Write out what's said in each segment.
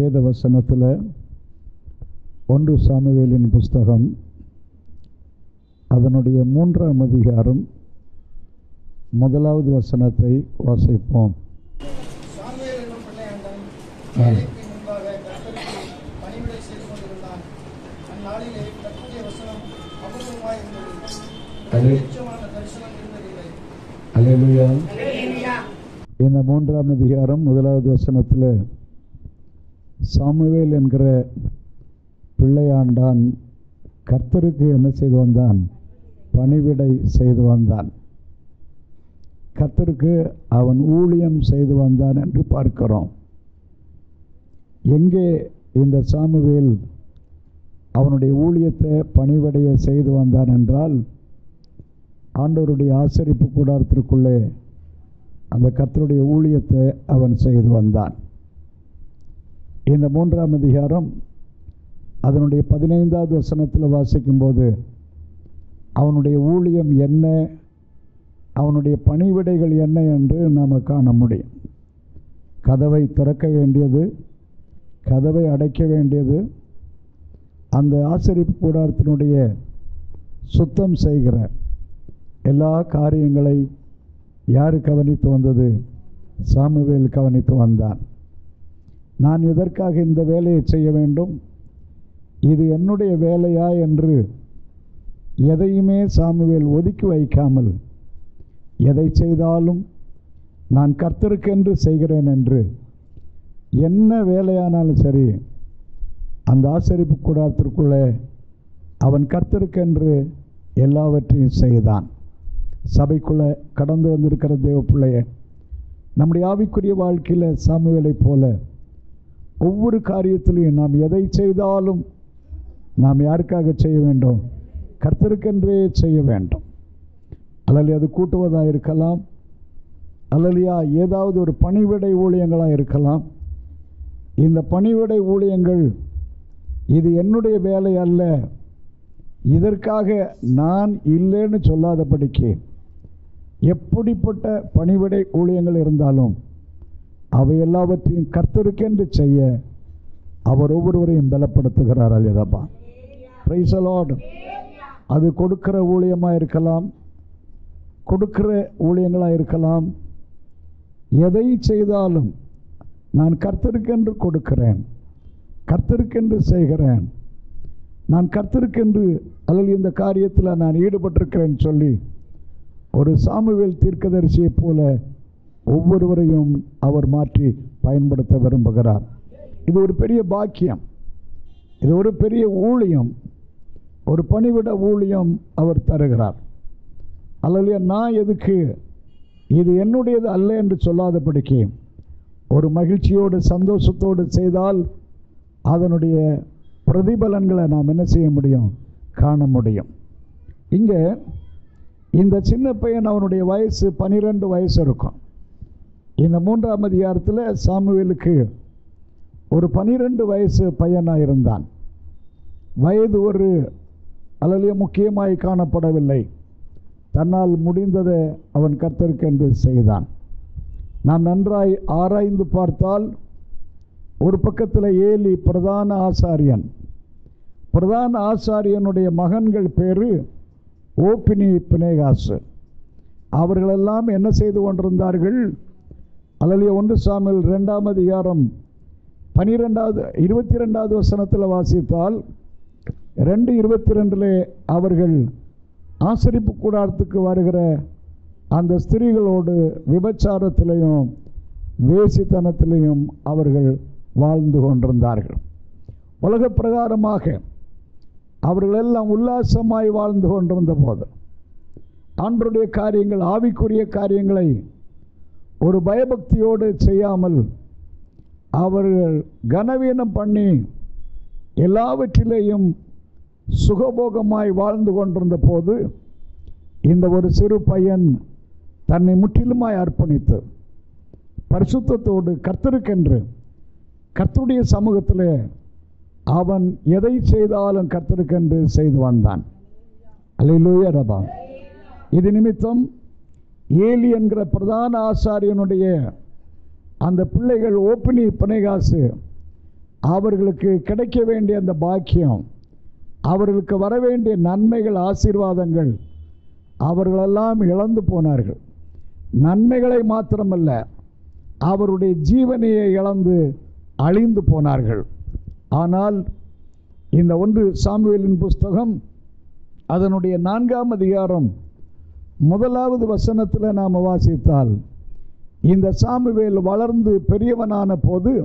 வேத வசனத்தில் ஒன்று சாமுவேலின் புஸ்தகம் அதனுடைய மூன்றாம் அதிகாரம் முதலாவது வசனத்தை வாசிப்போம் சாமுவேல் என்னும் பிள்ளையாண்டன் ஆ. ஏழைக்கு முன்பாக கர்த்தருக்கு பணிவிடை செய்து கொண்டிருந்தான் அந்நாளிலே கர்த்தருடைய வசனம் அபூர்வமாய் இருந்தது அது- நிச்சயமான தரிசனம் இருந்ததில்லை அல்லேலூயா இந்த மூன்றாம் அதிகாரம் முதலாவது வசனத்தில் சாமுவேல் என்கிற பிள்ளையாண்டான் கர்த்தருக்கு என்ன செய்து வந்தான் பணிவிடை செய்து வந்தான் கர்த்தருக்கு அவன் ஊழியம் செய்து வந்தான் என்று பார்க்கிறோம் எங்கே இந்த சாமுவேல் அவனுடைய ஊழியத்தை பணிவிடைய செய்து வந்தான் என்றால் ஆண்டவருடைய ஆசரிப்பு கூடாரத்திற்குள்ளே அந்த கர்த்தருடைய ஊழியத்தை அவன் செய்து வந்தான் இந்த மூன்றாம் அதிகாரம் அதனுடைய பதினைந்தாவது வசனத்தில் வாசிக்கும்போது அவனுடைய ஊழியம் என்ன அவனுடைய பணிவிடைகள் என்ன என்று நாம் காண முடியும் கதவை திறக்க வேண்டியது கதவை அடைக்க வேண்டியது அந்த ஆசரிப்பு கூடாரத்தினுடைய சுத்தம் செய்கிற எல்லா காரியங்களை யார் கவனித்து வந்தது சாமுவேல் கவனித்து வந்தான் நான் எதற்காக இந்த வேலையை செய்ய வேண்டும் இது என்னுடைய வேலையா என்று எதையுமே சாமுவேல் ஒதுக்கி வைக்காமல் எதை செய்தாலும் நான் கர்த்தருக்கென்று செய்கிறேன் என்று என்ன வேலையானாலும் சரி அந்த ஆசரிப்பு கூடாரத்திற்குள்ளே அவன் கர்த்தருக்கென்று எல்லாவற்றையும் செய்தான் சபைக்குள்ளே கடந்து வந்திருக்கிற தேவ பிள்ளைய நம்முடைய ஆவிக்குரிய வாழ்க்கையில் சாமுவேலைப் போல ஒவ்வொரு காரியத்திலையும் நாம் எதை செய்தாலும் நாம் யாருக்காக செய்ய வேண்டும் கர்த்தருக்கென்றே செய்ய வேண்டும் அல்லது அது கூட்டுவதாக இருக்கலாம் அல்லலையா ஏதாவது ஒரு பணிவிடை ஊழியங்களாக இருக்கலாம் இந்த பணிவிடை ஊழியங்கள் இது என்னுடைய வேலை அல்ல இதற்காக நான் இல்லைன்னு சொல்லாதபடிக்கு எப்படிப்பட்ட பணிவிடை ஊழியங்கள் இருந்தாலும் அவை எல்லாவற்றையும் கர்த்தருக்கென்று செய்ய அவர் ஒவ்வொருவரையும் பலப்படுத்துகிறார் அல்லதப்பா பிரைஸ் லார்ட் அது கொடுக்கிற ஊழியமாக இருக்கலாம் கொடுக்கிற ஊழியங்களாக இருக்கலாம் எதை செய்தாலும் நான் கர்த்தருக்கென்று கொடுக்கிறேன் கர்த்தருக்கென்று செய்கிறேன் நான் கர்த்தருக்கென்று அல்லது இந்த காரியத்தில் நான் ஈடுபட்டிருக்கிறேன்னு சொல்லி ஒரு சாமுவேல் தீர்க்கதரிசியைப் போல ஒவ்வொருவரையும் அவர் மாற்றி பயன்படுத்த விரும்புகிறார் இது ஒரு பெரிய பாக்கியம் இது ஒரு பெரிய ஊழியம் ஒரு பணிவிட ஊழியம் அவர் தருகிறார் அல்லது நான் எதுக்கு இது என்னுடையது அல்ல என்று சொல்லாதபடிக்கு ஒரு மகிழ்ச்சியோடு சந்தோஷத்தோடு செய்தால் அதனுடைய பிரதிபலன்களை நாம் என்ன செய்ய முடியும் காண முடியும் இங்கே இந்த சின்ன பையன் அவனுடைய வயசு பன்னிரெண்டு வயசு இருக்கும் இந்த மூன்றாம் அதிகாரத்தில் சாமுவேலுக்கு ஒரு பனிரெண்டு வயசு பையனாக இருந்தான் வயது ஒரு அல்லது முக்கியமாய் காணப்படவில்லை தன்னால் முடிந்ததை அவன் கர்த்தருக்கென்று செய்தான் நாம் நன்றாய் ஆராய்ந்து பார்த்தால் ஒரு பக்கத்தில் ஏலி பிரதான ஆசாரியன் பிரதான ஆசாரியனுடைய மகன்கள் பேர் ஓப்பினி பினேகாசு அவர்களெல்லாம் என்ன செய்து கொண்டிருந்தார்கள் அல்லது ஒன்று சாமில் ரெண்டாம் அதிகாரம் பனிரெண்டாவது இருபத்தி ரெண்டாவது வசனத்தில் வாசித்தால் ரெண்டு இருபத்தி ரெண்டிலே அவர்கள் ஆசரிப்பு கூடாரத்துக்கு வருகிற அந்த ஸ்திரீகளோடு விபச்சாரத்திலையும் வேசித்தனத்திலையும் அவர்கள் வாழ்ந்து கொண்டிருந்தார்கள் உலக பிரகாரமாக அவர்களெல்லாம் உல்லாசமாய் வாழ்ந்து கொண்டிருந்த போது ஆண்டருடைய காரியங்கள் ஆவிக்குரிய காரியங்களை ஒரு பயபக்தியோடு செய்யாமல் அவர்கள் கனவீனம் பண்ணி எல்லாவற்றிலேயும் சுகபோகமாய் வாழ்ந்து கொண்டிருந்த போது இந்த ஒரு சிறு பையன் தன்னை முற்றிலுமாய் அர்ப்பணித்து பரிசுத்தத்தோடு கர்த்தருக்கென்று கர்த்தருடைய சமூகத்தில் அவன் எதை செய்தாலும் கர்த்தருக்கென்று செய்து வந்தான் அல்லையிலூய ரபா இது நிமித்தம் ஏலி என்கிற பிரதான ஆசாரியனுடைய அந்த பிள்ளைகள் ஓப்பினி பனைகாசு அவர்களுக்கு கிடைக்க வேண்டிய அந்த பாக்கியம் அவர்களுக்கு வர வேண்டிய நன்மைகள் ஆசீர்வாதங்கள் அவர்களெல்லாம் இழந்து போனார்கள் நன்மைகளை மாத்திரமல்ல அவருடைய ஜீவனையை இழந்து அழிந்து போனார்கள் ஆனால் இந்த ஒன்று சாமுவேலின் புஸ்தகம் அதனுடைய நான்காம் அதிகாரம் முதலாவது வசனத்தில் நாம் வாசித்தால் இந்த சாமுவேல் வளர்ந்து பெரியவனான போது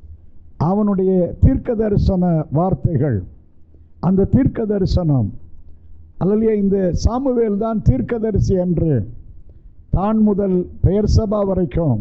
அவனுடைய தீர்க்க தரிசன வார்த்தைகள் அந்த தீர்க்க தரிசனம் அல்லலையே இந்த சாமுவேல் தான் தீர்க்கதரிசி என்று தான் முதல் பெயர் சபா வரைக்கும்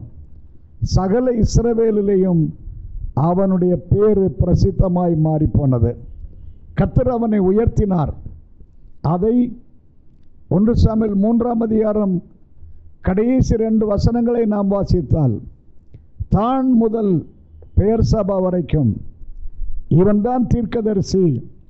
சகல இஸ்ரவேலிலேயும் அவனுடைய பேரு பிரசித்தமாய் மாறிப்போனது கர்த்தர் அவனை உயர்த்தினார் அதை ஒன்று சாமில் மூன்றாம் அதிகாரம் கடைசி ரெண்டு வசனங்களை நாம் வாசித்தால் தான் முதல் பெயர் சபா வரைக்கும் இவன்தான் தீர்க்கதரிசி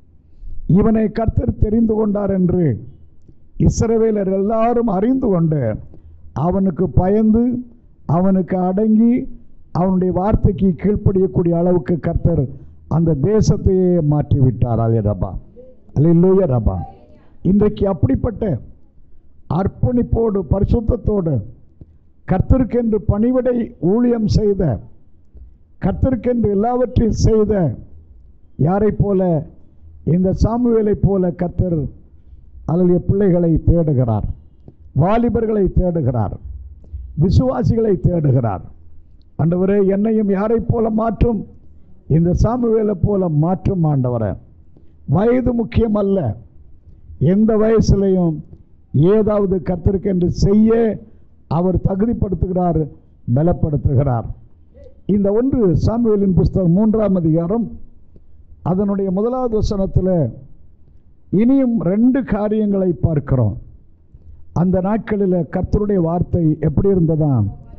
இவனை கர்த்தர் தெரிந்து கொண்டார் என்று இஸ்ரவேலர் எல்லாரும் அறிந்து கொண்டு அவனுக்கு பயந்து அவனுக்கு அடங்கி அவனுடைய வார்த்தைக்கு கீழ்ப்படியக்கூடிய அளவுக்கு கர்த்தர் அந்த தேசத்தையே மாற்றிவிட்டார் அலே ரபா அல்ல ரபா இன்றைக்கு அப்படிப்பட்ட அர்ப்பணிப்போடு பரிசுத்தத்தோடு கர்த்தருக்கென்று பணிவிடை ஊழியம் செய்த கர்த்தருக்கென்று எல்லாவற்றையும் செய்த யாரைப் போல இந்த சாமுவேலைப் போல கர்த்தர் அல்லது பிள்ளைகளை தேடுகிறார் வாலிபர்களை தேடுகிறார் விசுவாசிகளை தேடுகிறார் ஆண்டவரே என்னையும் யாரைப் போல மாற்றும் இந்த சாமுவேலை போல மாற்றும் ஆண்டவரே வயது முக்கியம் அல்ல எந்த வயசுலையும் ஏதாவது கர்த்தருக்கென்று செய்ய அவர் தகுதிப்படுத்துகிறார் பலப்படுத்துகிறார் இந்த ஒன்று சாமுவேலின் புஸ்தகம் மூன்றாம் அதிகாரம் அதனுடைய முதலாவது வசனத்தில் இனியும் ரெண்டு காரியங்களை பார்க்கிறோம் அந்த நாட்களில் கர்த்தருடைய வார்த்தை எப்படி இருந்ததா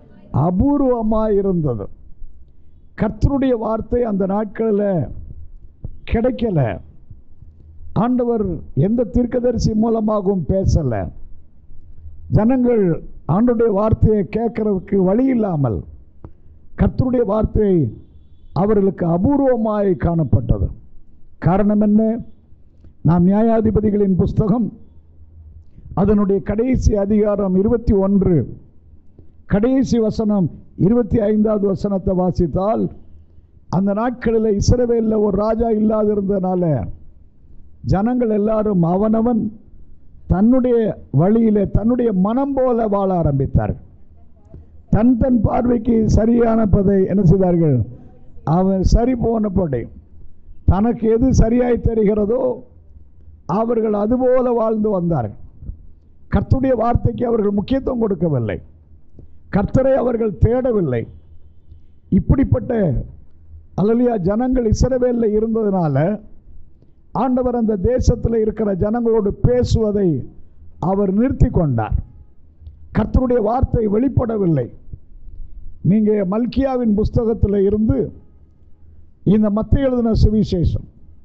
அபூர்வமாக இருந்தது கர்த்தருடைய வார்த்தை அந்த நாட்களில் கிடைக்கல ஆண்டவர் எந்த தீர்க்கதரிசி மூலமாகவும் பேசலை ஜனங்கள் ஆண்டுடைய வார்த்தையை கேட்கறதுக்கு வழி இல்லாமல் கர்த்தருடைய வார்த்தை அவர்களுக்கு அபூர்வமாய் காணப்பட்டது காரணம் என்ன நாம் நியாயாதிபதிகளின் புஸ்தகம் அதனுடைய கடைசி அதிகாரம் இருபத்தி ஒன்று கடைசி வசனம் இருபத்தி ஐந்தாவது வசனத்தை வாசித்தால் அந்த நாட்களில் இஸ்ரவேலில் ஒரு ராஜா இல்லாதிருந்ததுனால ஜனங்கள் எல்லாரும் அவனவன் தன்னுடைய வழியிலே தன்னுடைய மனம் போல வாழ ஆரம்பித்தார்கள் தன் தன் பார்வைக்கு சரியானப்பதை என்ன செய்தார்கள் அவன் சரி போனபடி தனக்கு எது சரியாய் தெரிகிறதோ அவர்கள் அதுபோல வாழ்ந்து வந்தார்கள் கர்த்தருடைய வார்த்தைக்கு அவர்கள் முக்கியத்துவம் கொடுக்கவில்லை கர்த்தரை அவர்கள் தேடவில்லை இப்படிப்பட்ட அல்லலியா ஜனங்கள் இஸ்ரவேலில் இருந்ததுனால ஆண்டவர் அந்த தேசத்தில் இருக்கிற ஜனங்களோடு பேசுவதை அவர் நிறுத்தி கொண்டார் கர்த்தருடைய வார்த்தை வெளிப்படவில்லை நீங்கள் மல்கியாவின் புஸ்தகத்தில் இருந்து இந்த மத்திய எழுதின சுவிசேஷம்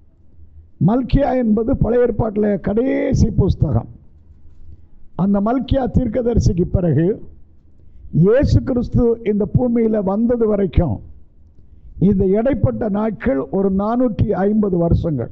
மல்கியா என்பது பழைய ஏற்பாட்டில் கடைசி புஸ்தகம் அந்த மல்கியா தீர்க்கதரிசிக்கு பிறகு இயேசு கிறிஸ்து இந்த பூமியில் வந்தது வரைக்கும் இந்த இடைப்பட்ட நாட்கள் ஒரு நானூற்றி ஐம்பது வருஷங்கள்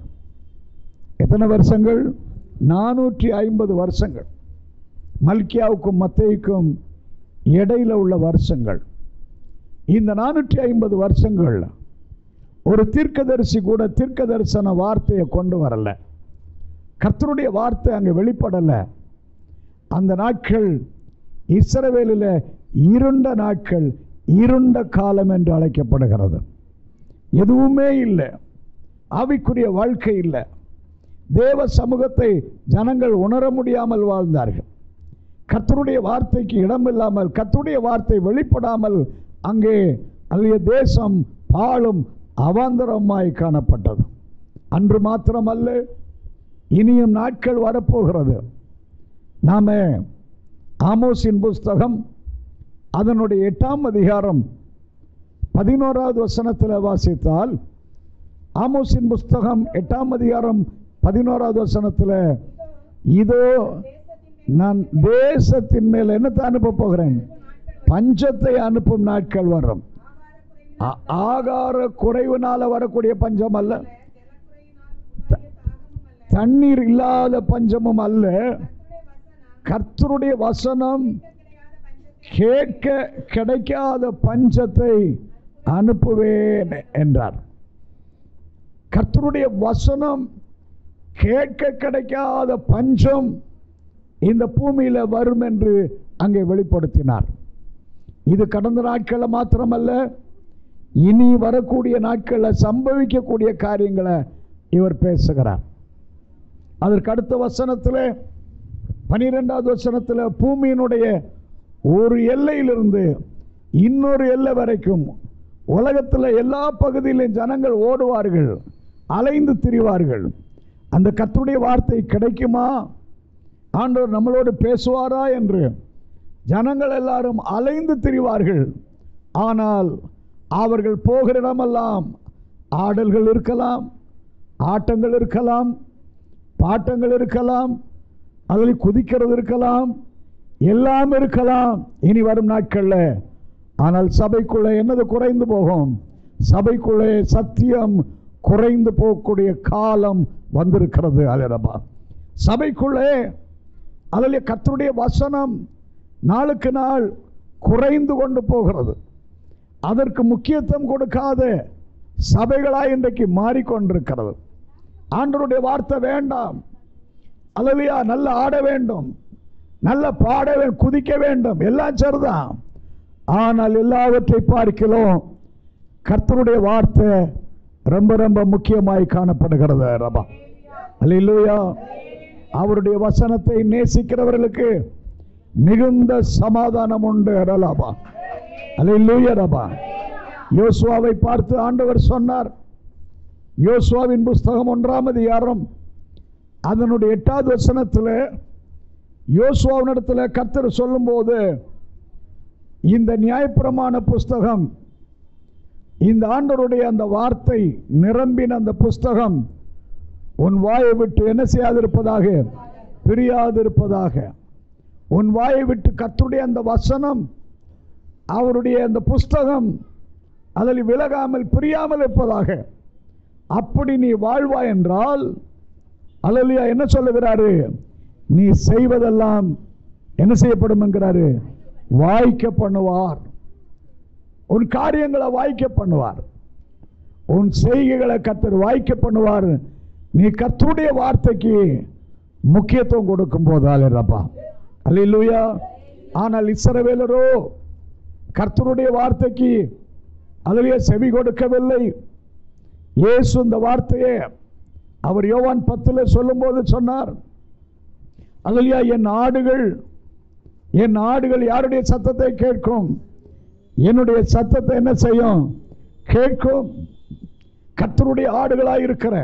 எத்தனை வருஷங்கள் நானூற்றி ஐம்பது வருஷங்கள் மல்கியாவுக்கும் மத்தேயுக்கும் இடையில உள்ள வருஷங்கள் இந்த நானூற்றி ஐம்பது வருஷங்கள் ஒரு தீர்க்கதரிசி கூட தீர்க்க தரிசன வார்த்தையை கொண்டு வரல கர்த்தருடைய வார்த்தை அங்கே வெளிப்படலை அந்த நாட்கள் இஸ்ரவேலில் இருண்ட நாட்கள் இருண்ட காலம் என்று அழைக்கப்படுகிறது எதுவுமே இல்லை ஆவிக்குரிய வாழ்க்கை இல்லை தேவ சமூகத்தை ஜனங்கள் உணர முடியாமல் வாழ்ந்தார்கள் கர்த்தருடைய வார்த்தைக்கு இடமில்லாமல் கர்த்தருடைய வார்த்தை வெளிப்படாமல் அங்கே அல்லைய தேசம் பாழும் அவாந்தரமாய் காணப்பட்டது அன்று மாத்திரமல்ல இனியும் நாட்கள் வரப்போகிறது நாம ஆமோஸின் புஸ்தகம் அதனுடைய எட்டாம் அதிகாரம் பதினோராவது வசனத்தில் வாசித்தால் ஆமோஸின் புஸ்தகம் எட்டாம் அதிகாரம் பதினோராவது வசனத்தில் இதோ நான் தேசத்தின் மேல் என்னத்தை அனுப்ப போகிறேன் பஞ்சத்தை அனுப்பும் நாட்கள் வரும் ஆ- ஆகார குறைவுனால வரக்கூடிய பஞ்சம் அல்ல த- தண்ணீர் இல்லாத பஞ்சமும் அல்ல கர்த்தருடைய வசனம் கேட்க கிடைக்காத பஞ்சத்தை அனுப்புவேன் என்றார் கர்த்தருடைய வசனம் கேட்க கிடைக்காத பஞ்சம் இந்த பூமியில வரும் என்று அங்கே வெளிப்படுத்தினார் இது கடந்த நாட்களில் மாத்திரமல்ல இனி வரக்கூடிய நாட்களில் சம்பவிக்கக்கூடிய காரியங்களை இவர் பேசுகிறார் அதற்கு அடுத்த வசனத்தில் பனிரெண்டாவது வசனத்தில் பூமியினுடைய ஒரு எல்லையிலிருந்து இன்னொரு எல்லை வரைக்கும் உலகத்தில் எல்லா பகுதியிலும் ஜனங்கள் ஓடுவார்கள் அலைந்து திரிவார்கள் அந்த கர்த்தருடைய வார்த்தை கிடைக்குமா ஆண்டவர் நம்மளோடு பேசுவாரா என்று ஜனங்கள் எல்லாரும் அலைந்து திரிவார்கள் ஆனால் அவர்கள் போகிற இடமெல்லாம் ஆடல்கள் இருக்கலாம் ஆட்டங்கள் இருக்கலாம் பாட்டங்கள் இருக்கலாம் அதில் குதிக்கிறது இருக்கலாம் எல்லாம் இருக்கலாம் இனி வரும் நாட்களில் ஆனால் சபைக்குள்ளே என்னது குறைந்து போகும் சபைக்குள்ளே சத்தியம் குறைந்து போகக்கூடிய காலம் வந்திருக்கிறது அலரபா சபைக்குள்ளே அதில் கர்த்தருடைய வசனம் நாளுக்கு நாள் குறைந்து கொண்டு போகிறது அதற்கு முக்கியத்துவம் கொடுக்காத சபைகளாய் இன்றைக்கு மாறிக்கொண்டிருக்கிறது ஆண்டவருடைய வார்த்தை வேண்டாம் அல்லையா நல்ல ஆட வேண்டும் நல்ல பாட வேண்டும் குதிக்க வேண்டும் எல்லாம் சரிதான் ஆனால் எல்லாவற்றை பார்க்கிறோம் கர்த்தருடைய வார்த்தை ரொம்ப ரொம்ப முக்கியமாய் காணப்படுகிறது ரபா அல்லேலூயா அவருடைய வசனத்தை நேசிக்கிறவர்களுக்கு மிகுந்த சமாதானம் உண்டு ரலாபா அல்லேலூயா ரபா யோசுவாவை பார்த்து ஆண்டவர் சொன்னார் யோசுவாவின் புஸ்தகம் ஒன்றாம் அதிகாரம் அதனுடைய எட்டாவது வசனத்தில் யோசுவாவினிடத்தில் கர்த்தர் சொல்லும்போது இந்த நியாயப்பிரமாண புஸ்தகம் இந்த ஆண்டவருடைய அந்த வார்த்தை நிரம்பின அந்த புஸ்தகம் உன் வாயை விட்டு என்ன செய்யாதிருப்பதாக பிரியாதிருப்பதாக உன் வாயை விட்டு கர்த்தருடைய அந்த வசனம் அவருடைய அந்த புஸ்தகம் அதில் விலகாமல் பிரியாமல் இருப்பதாக அப்படி நீ வாழ்வாய் என்றால் அல்லலியா என்ன சொல்லுகிறாரு நீ செய்வதெல்லாம் என்ன செய்யப்படும் என்கிறாரு வாய்க்க பண்ணுவார் உன் காரியங்களை வாய்க்க பண்ணுவார் உன் செய்கைகளை கத்தர் வாய்க்க பண்ணுவார் நீ கர்த்தருடைய வார்த்தைக்கு முக்கியத்துவம் கொடுக்கும் போதாலப்பா அல்லேலூயா ஆனால் இஸ்ரவேலரோ கர்த்தருடைய வார்த்தைக்கு அதிலே செவி கொடுக்கவில்லை இயேசு இந்த வார்த்தையை அவர் யோவான் பத்தில் சொல்லும்போது சொன்னார் அல்லையா என் ஆடுகள் என் ஆடுகள் யாருடைய சத்தத்தை கேட்கும் என்னுடைய சத்தத்தை என்ன செய்யும் கேட்கும் கர்த்தருடைய ஆடுகளாய் இருக்கிற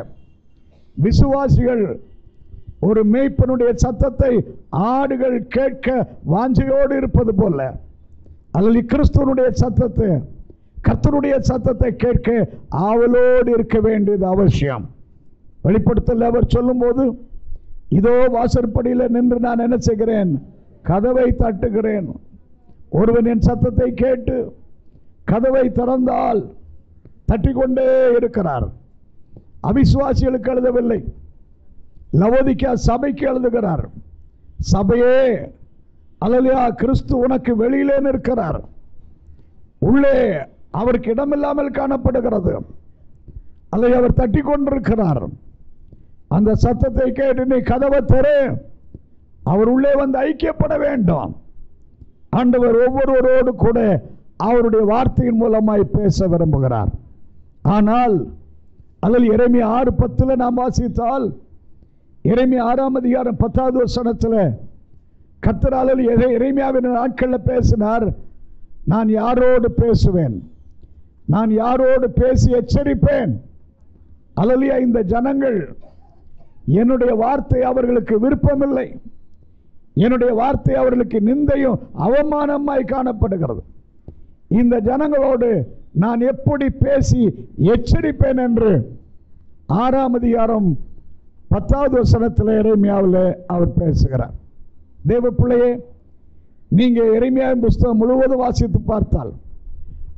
விசுவாசிகள் ஒரு மேய்ப்பனுடைய சத்தத்தை ஆடுகள் கேட்க வாஞ்சையோடு இருப்பது போல அல்லது கிறிஸ்துவனுடைய சத்தத்தை கர்த்தருடைய சத்தத்தை கேட்க ஆவலோடு இருக்க வேண்டியது அவசியம் வெளிப்படுத்தல் அவர் சொல்லும்போது இதோ வாசற்படியில் நின்று நான் என்ன செய்கிறேன் கதவை தட்டுகிறேன் ஒருவன் என் சத்தத்தை கேட்டு கதவை திறந்தால் தட்டிக்கொண்டே இருக்கிறார் அவிசுவாசிகளுக்கு எழுதவில்லை லவோதிக்கா சபைக்கு எழுதுகிறார் சபையே அல்லலையா கிறிஸ்து உனக்கு வெளியிலே நிற்கிறார் உள்ளே அவருக்கு இடமில்லாமல் காணப்படுகிறது அல்லது அவர் தட்டி கொண்டிருக்கிறார் அந்த சத்தத்தை கேட்டு நீ கதவை தரு அவர் உள்ளே வந்து ஐக்கியப்பட வேண்டும் ஆண்டவர் ஒவ்வொருவரோடு கூட அவருடைய வார்த்தையின் மூலமாய் பேச விரும்புகிறார் ஆனால் அதில் இறைமை ஆறு பத்தில் நாம் வாசித்தால் இறைமை ஆறாம் அதிகாரம் பத்தாவது வசனத்தில் கத்தராலில் இறைமையாவின் நாட்களில் பேசினார் நான் யாரோடு பேசுவேன் நான் யாரோடு பேசி எச்சரிப்பேன் அலலியா இந்த ஜனங்கள் என்னுடைய வார்த்தை அவர்களுக்கு விருப்பமில்லை என்னுடைய வார்த்தை அவர்களுக்கு நிந்தையும் அவமானமாய் காணப்படுகிறது இந்த ஜனங்களோடு நான் எப்படி பேசி எச்சரிப்பேன் என்று ஆறாம் அதிகாரம் பத்தாவது வசனத்தில் இறைமையாவில் அவர் பேசுகிறார் தேவ பிள்ளையே நீங்க எளிமையான புஸ்தகம் முழுவதும் வாசித்து பார்த்தால்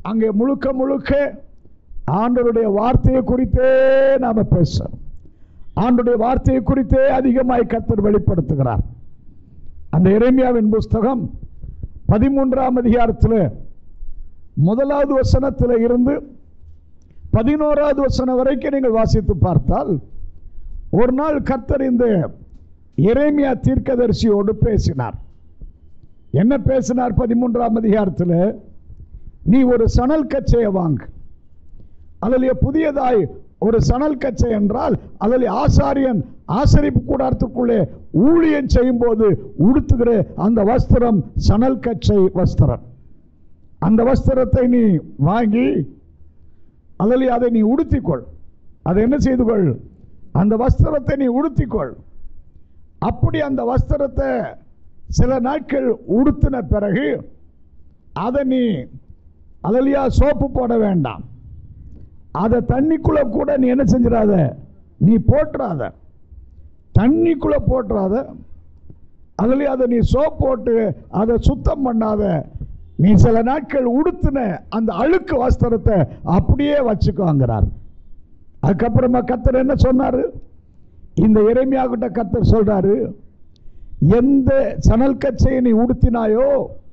அங்கே முழுக்க முழுக்க ஆண்டவருடைய வார்த்தையை குறித்தே நாம பேசுறோம் ஆண்டுடைய வார்த்தையை குறித்தே அதிகமாய் கர்த்தர் வெளிப்படுத்துகிறார் அந்த எரேமியாவின் புஸ்தகம் பதிமூன்றாம் அதிகாரத்தில் முதலாவது வசனத்தில் இருந்து பதினோராவது வசனம் வரைக்கும் நீங்கள் வாசித்து பார்த்தால் ஒரு நாள் கர்த்தர் இந்த எரேமியா தீர்க்கதரிசியோடு பேசினார் என்ன பேசினார் பதிமூன்றாம் அதிகாரத்தில் நீ ஒரு சணல் கச்சையை வாங்கு அதில் புதியதாய் ஒரு சணல் கச்சை என்றால் அதில் ஆசாரியன் ஆசரிப்பு கூடாரத்துக்குள்ளே ஊழியம் செய்யும்போது உடுத்துகிற அந்த வஸ்திரம் சணல் கச்சை வஸ்திரம் அந்த வஸ்திரத்தை நீ வாங்கி அதில் அதை நீ உடுத்திக்கொள் அதை என்ன செய்து கொள் அந்த வஸ்திரத்தை நீ உடுத்திக்கொள் அப்படி அந்த வஸ்திரத்தை சில நாட்கள் உடுத்தின பிறகு அதை நீ அதிலையா சோப்பு போட வேண்டாம் அதை தண்ணிக்குள்ள கூட நீ என்ன செஞ்சிடாத நீ போட்டுறாத தண்ணிக்குள்ள போட்டுறாத அதுலேயே அதை நீ சோப் போட்டு அதை சுத்தம் பண்ணாத நீ சில நாட்கள் உடுத்தின அந்த அழுக்கு வஸ்திரத்தை அப்படியே வச்சுக்கோங்கிறார் அதுக்கப்புறமா கத்தர் என்ன சொன்னாரு இந்த இறைமையாகிட்ட கத்தர் சொல்றாரு எந்த சணல் கச்சையை நீ உடுத்தினாயோ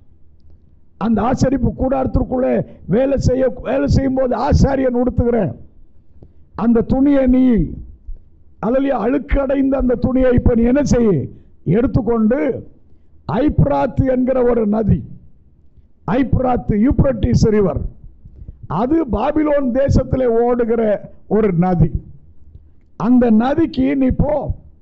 அந்த ஆசரிப்பு கூடாரத்திற்குள்ளே வேலை செய்ய வேலை செய்யும் போது ஆசாரியன் உடுத்துகிற அந்த துணியை நீ அதில் அழுக்கடைந்த அந்த துணியை இப்போ நீ என்ன செய்ய எடுத்துக்கொண்டு ஐப்ராத் என்கிற ஒரு நதி ஐப்ராத் யூப்ரட்டிஸ் ரிவர் அது பாபிலோன் தேசத்தில் ஓடுகிற ஒரு நதி அந்த நதிக்கு நீ போ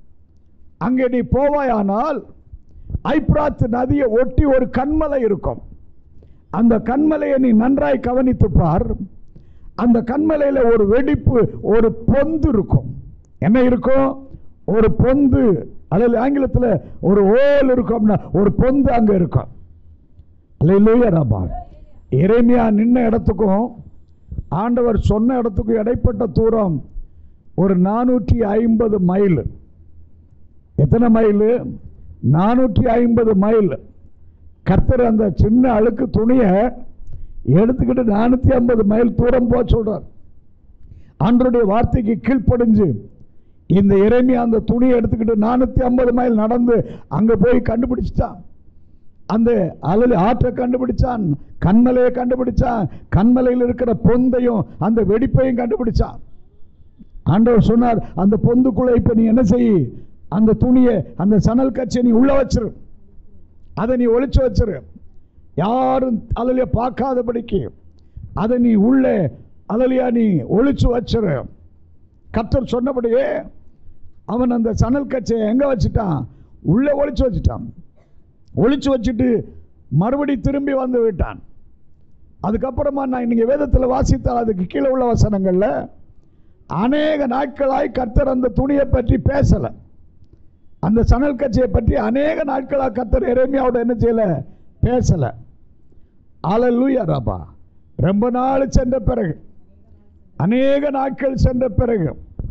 அங்கே நீ போவாயானால் ஐப்ராத் நதியை ஒட்டி ஒரு கண்மலை இருக்கும் அந்த கண்மலையை நீ நன்றாய் கவனித்து பார் அந்த கண்மலையில் ஒரு வெடிப்பு ஒரு பொந்து இருக்கும் என்ன இருக்கும் ஒரு பொந்து அதில் ஆங்கிலத்தில் ஒரு ஓல் இருக்கும்னா ஒரு பொந்து அங்கே இருக்கும் அல்லையிலேயே ரபா இறைமையா நின்ன இடத்துக்கும் ஆண்டவர் சொன்ன இடத்துக்கும் இடைப்பட்ட தூரம் ஒரு நானூற்றி ஐம்பது மைல் எத்தனை மைல் நானூற்றி ஐம்பது மைல் கர்த்தர் அந்த சின்ன அழுக்கு துணியை எடுத்துக்கிட்டு நானூற்றி ஐம்பது மைல் தூரம் போக சொல்றார் ஆண்டருடைய வார்த்தைக்கு கீழ்ப்படிஞ்சு இந்த இறைமை அந்த துணியை எடுத்துக்கிட்டு நானூற்றி ஐம்பது மைல் நடந்து அங்கே போய் கண்டுபிடிச்சிட்டான் அந்த அலல் ஆற்றை கண்டுபிடிச்சான் கண்மலையை கண்டுபிடிச்சான் கண்மலையில் இருக்கிற பொந்தையும் அந்த வெடிப்பையும் கண்டுபிடிச்சான் ஆண்டவர் சொன்னார் அந்த பொந்துக்குள்ள இப்ப நீ என்ன செய் அந்த துணியை அந்த சணல் கட்சியை நீ உள்ள வச்சிரு அதை நீ ஒளிச்சு வச்சிரு யாரும் அதில் பார்க்காதபடிக்கு அதை நீ உள்ளே அதிலையா நீ ஒளிச்சு வச்சிரு கத்தர் சொன்னபடியே அவன் அந்த சணல் கச்சையை எங்க வச்சுட்டான் உள்ளே ஒளிச்சு வச்சுட்டான் ஒளிச்சு வச்சுட்டு மறுபடி திரும்பி வந்து விட்டான் அதுக்கப்புறமா நான் இன்னைக்கு வேதத்தில் வாசித்தால் அதுக்கு கீழே உள்ள வசனங்களில் அநேக நாட்களாய் கர்த்தர் அந்த துணியை பற்றி பேசலை அந்த சணல் கட்சியை பற்றி அநேக நாட்களாக கர்த்தர் எரேமியாவோட என்ன செய்யல பேசலை ஆலல்லூயா ராபா ரொம்ப நாள் சென்ற பிறகு அநேக நாட்கள் சென்ற பிறகு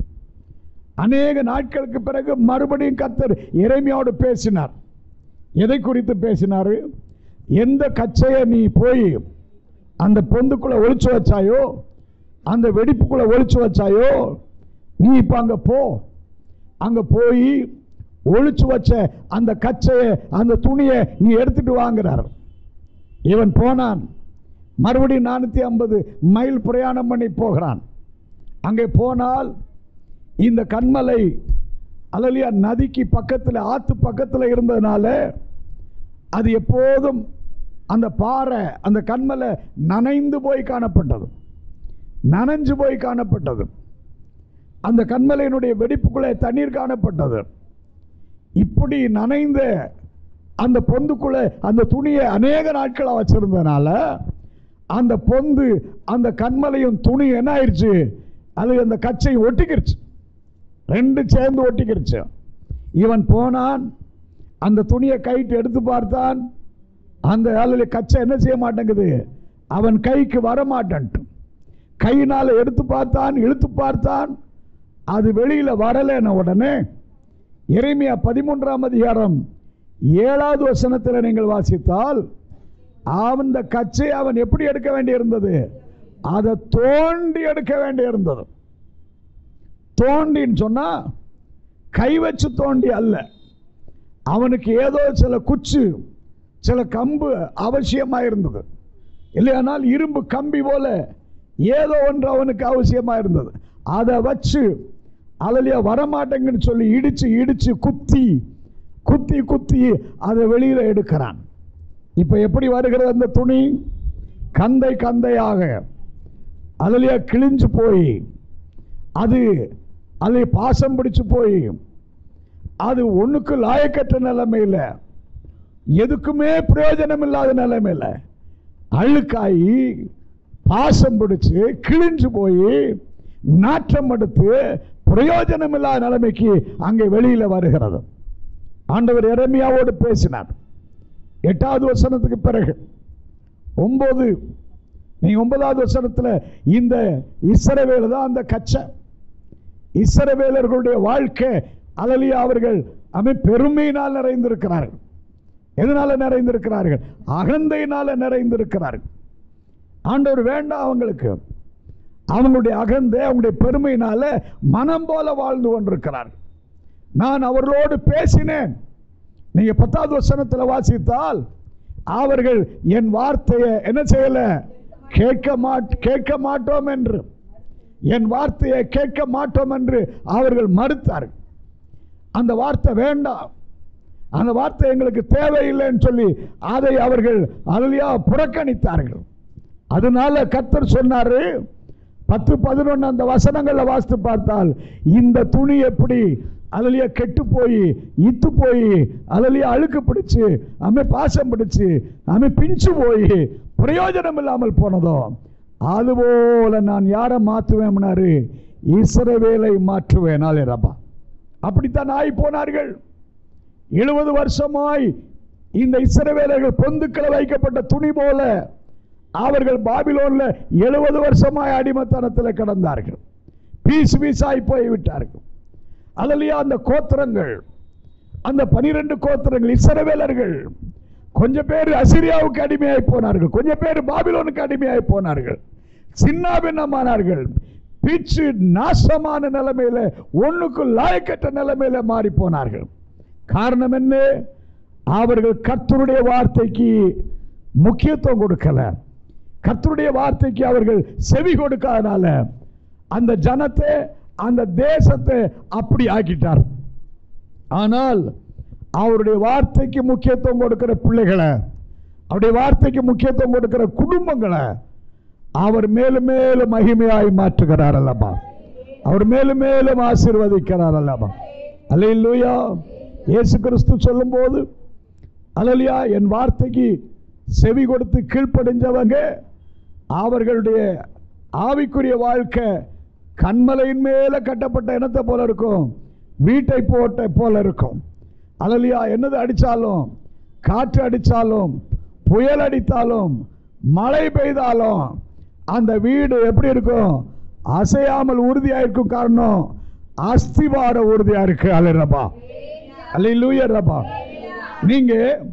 அநேக நாட்களுக்கு பிறகு மறுபடியும் கர்த்தர் எரேமியாவோடு பேசினார் எதை குறித்து பேசினார் எந்த கச்சையை நீ போய் அந்த பொந்துக்குள்ள ஒளிச்சு வச்சாயோ அந்த வெடிப்புக்குள்ள ஒளிச்சு வச்சாயோ நீ இப்போ அங்கே போ அங்கே போய் ஒளிச்சு வச்ச அந்த கச்சையை அந்த துணியை நீ எடுத்துட்டு வாங்குறார் இவன் போனான் மறுபடியும் நானூற்றி ஐம்பது மைல் பிரயாணம் பண்ணி போகிறான் அங்கே போனால் இந்த கண்மலை அலலியா நதிக்கு பக்கத்தில் ஆத்து பக்கத்தில் இருந்ததுனால அது எப்போதும் அந்த பாறை அந்த கண்மலை நனைந்து போய் காணப்பட்டது நனைஞ்சு போய் காணப்பட்டது அந்த கண்மலையினுடைய வெடிப்புக்குள்ளே தண்ணீர் காணப்பட்டது இப்படி நனைந்த அந்த பொந்துக்குள்ளே அந்த துணியை அநேக நாட்களாக வச்சிருந்ததுனால அந்த பொந்து அந்த கண்மலையும் துணி என்ன ஆயிடுச்சு அது அந்த கச்சை ஒட்டிக்கிருச்சு ரெண்டு சேர்ந்து ஒட்டிக்கிருச்சு இவன் போனான் அந்த துணியை கைட்டு எடுத்து பார்த்தான் அந்த வேலையில் கச்சை என்ன செய்ய மாட்டேங்குது அவன் கைக்கு வர மாட்டேன்ட்டு கையினால் எடுத்து பார்த்தான் இழுத்து பார்த்தான் அது வெளியில் வரலைன்ன உடனே எரேமியா பதிமூன்றாம் அதிகாரம் ஏழாவது வசனத்தில் நீங்கள் வாசித்தால் அந்த கச்சை அவன் எப்படி எடுக்க வேண்டியிருந்தது அதை தோண்டி எடுக்க வேண்டியிருந்தது தோண்டின்னு சொன்னா கை வச்சு தோண்டி அல்ல அவனுக்கு ஏதோ சில குச்சு சில கம்பு அவசியமா இருந்தது இல்லையானால் இரும்பு கம்பி போல ஏதோ ஒன்று அவனுக்கு அவசியமா இருந்தது அதை வச்சு அதிலேயே வரமாட்டேங்கன்னு சொல்லி இடிச்சு இடிச்சு குத்தி குத்தி குத்தி அதை வெளியில எடுக்கிறான் இப்ப எப்படி வருகிறது அந்த துணி கந்தை கந்தையாக அதிலேயே கிழிஞ்சு போய் அது அதை பாசம் பிடிச்சு போய் அது ஒண்ணுக்கு லாயக்கற்ற நிலைமையில் எதுக்குமே பிரயோஜனம் இல்லாத நிலைமையில் அழுக்காயி பாசம் பிடிச்சு கிழிஞ்சு போய் நாற்றம் எடுத்து பிரயோஜனம் இல்லாத நிலைமைக்கு அங்கே வெளியில வருகிறது ஆண்டவர் எரமியாவோடு பேசினார் எட்டாவது வசனத்துக்கு பிறகு ஒன்பது நீ ஒன்பதாவது வசனத்துல இந்த இஸ்ரவேல் தான் அந்த கச்சை இஸ்ரவேலர்களுடைய வாழ்க்கை அலலியா அவர்கள் அமை பெருமையினால் நிறைந்திருக்கிறார்கள் எதனால நிறைந்திருக்கிறார்கள் அகந்தையினால நிறைந்திருக்கிறார்கள் ஆண்டவர் வேண்டாம் அவங்களுக்கு அவங்களுடைய அகந்தை அவங்களுடைய பெருமையினால மனம் போல வாழ்ந்து கொண்டிருக்கிறார்கள் நான் அவர்களோடு பேசினேன் நீங்க பத்தாவது வசனத்தில் வாசித்தால் அவர்கள் என் வார்த்தையை என்ன செய்யல கேட்க மாட் கேட்க மாட்டோம் என்று என் வார்த்தையை கேட்க மாட்டோம் என்று அவர்கள் மறுத்தார்கள் அந்த வார்த்தை வேண்டாம் அந்த வார்த்தை எங்களுக்கு தேவையில்லைன்னு சொல்லி அதை அவர்கள் அருளியா புறக்கணித்தார்கள் அதனால கர்த்தர் சொன்னாரு பத்து பதினொன்று அந்த வசனங்களை வாசித்து பார்த்தால் இந்த துணி எப்படி அதுலயே கெட்டு போய் இத்து போய் அதுலயே அழுக்கு பிடிச்சு அமை பாசம் பிடிச்சு அமை பிஞ்சு போய் பிரயோஜனம் இல்லாமல் போனதோ அதுபோல நான் யாரை மாற்றுவேன்னாரு இஸ்ரவேலை மாற்றுவேன் ஆலேரப்பா அப்படித்தான் ஆகி போனார்கள் எழுபது வருஷமாய் இந்த இஸ்ரவேலர்கள் பொந்துக்களை வைக்கப்பட்ட துணி போல அவர்கள் பாபிலோன்ல எழுபது வருஷமாய் அடிமத்தனத்தில் கிடந்தார்கள் பீஸ் பீஸாய் போய் விட்டார்கள் அதுலயே அந்த கோத்திரங்கள் அந்த பனிரெண்டு கோத்திரங்கள் இஸ்ரவேலர்கள் கொஞ்சம் பேர் அசிரியாவுக்கு அடிமையாய் போனார்கள் கொஞ்சம் பேர் பாபிலோனுக்கு அடிமையாய் போனார்கள் சின்ன பின்னமானார்கள் பிச்சு நாசமான நிலைமையில ஒண்ணுக்கு லாயக்கற்ற நிலைமையில மாறி போனார்கள் காரணம் என்ன அவர்கள் கர்த்தருடைய வார்த்தைக்கு முக்கியத்துவம் கொடுக்கல கர்த்தருடைய வார்த்தைக்கு அவர்கள் செவி கொடுக்காதனால அந்த ஜனத்தை அந்த தேசத்தை அப்படி ஆக்கிட்டார் ஆனால் அவருடைய வார்த்தைக்கு முக்கியத்துவம் கொடுக்கிற பிள்ளைகளை அவருடைய வார்த்தைக்கு முக்கியத்துவம் கொடுக்கிற குடும்பங்களை அவர் மேலும் மேலும் மகிமையாய் மாற்றுகிறார் அல்லப்பா அவர் மேலும் மேலும் ஆசீர்வதிக்கிறார் அல்லப்பா அல்லையா இயேசு கிறிஸ்து சொல்லும்போது அலலியா என் வார்த்தைக்கு செவி கொடுத்து கீழ்ப்படிஞ்சவங்க அவர்களுடைய ஆவிக்குரிய வாழ்க்கை கண்மலையின் மேல கட்டப்பட்ட இனத்தை போல இருக்கும் வீட்டை போட்ட போல இருக்கும் அலலியா என்னது அடிச்சாலும் காற்று அடிச்சாலும் புயல் அடித்தாலும் மழை பெய்தாலும் அந்த வீடு எப்படி இருக்கும் அசையாமல் உறுதியா இருக்கும் காரணம் அஸ்திவார உறுதியா இருக்கு அலரபா அல்ல ரபா நீங்க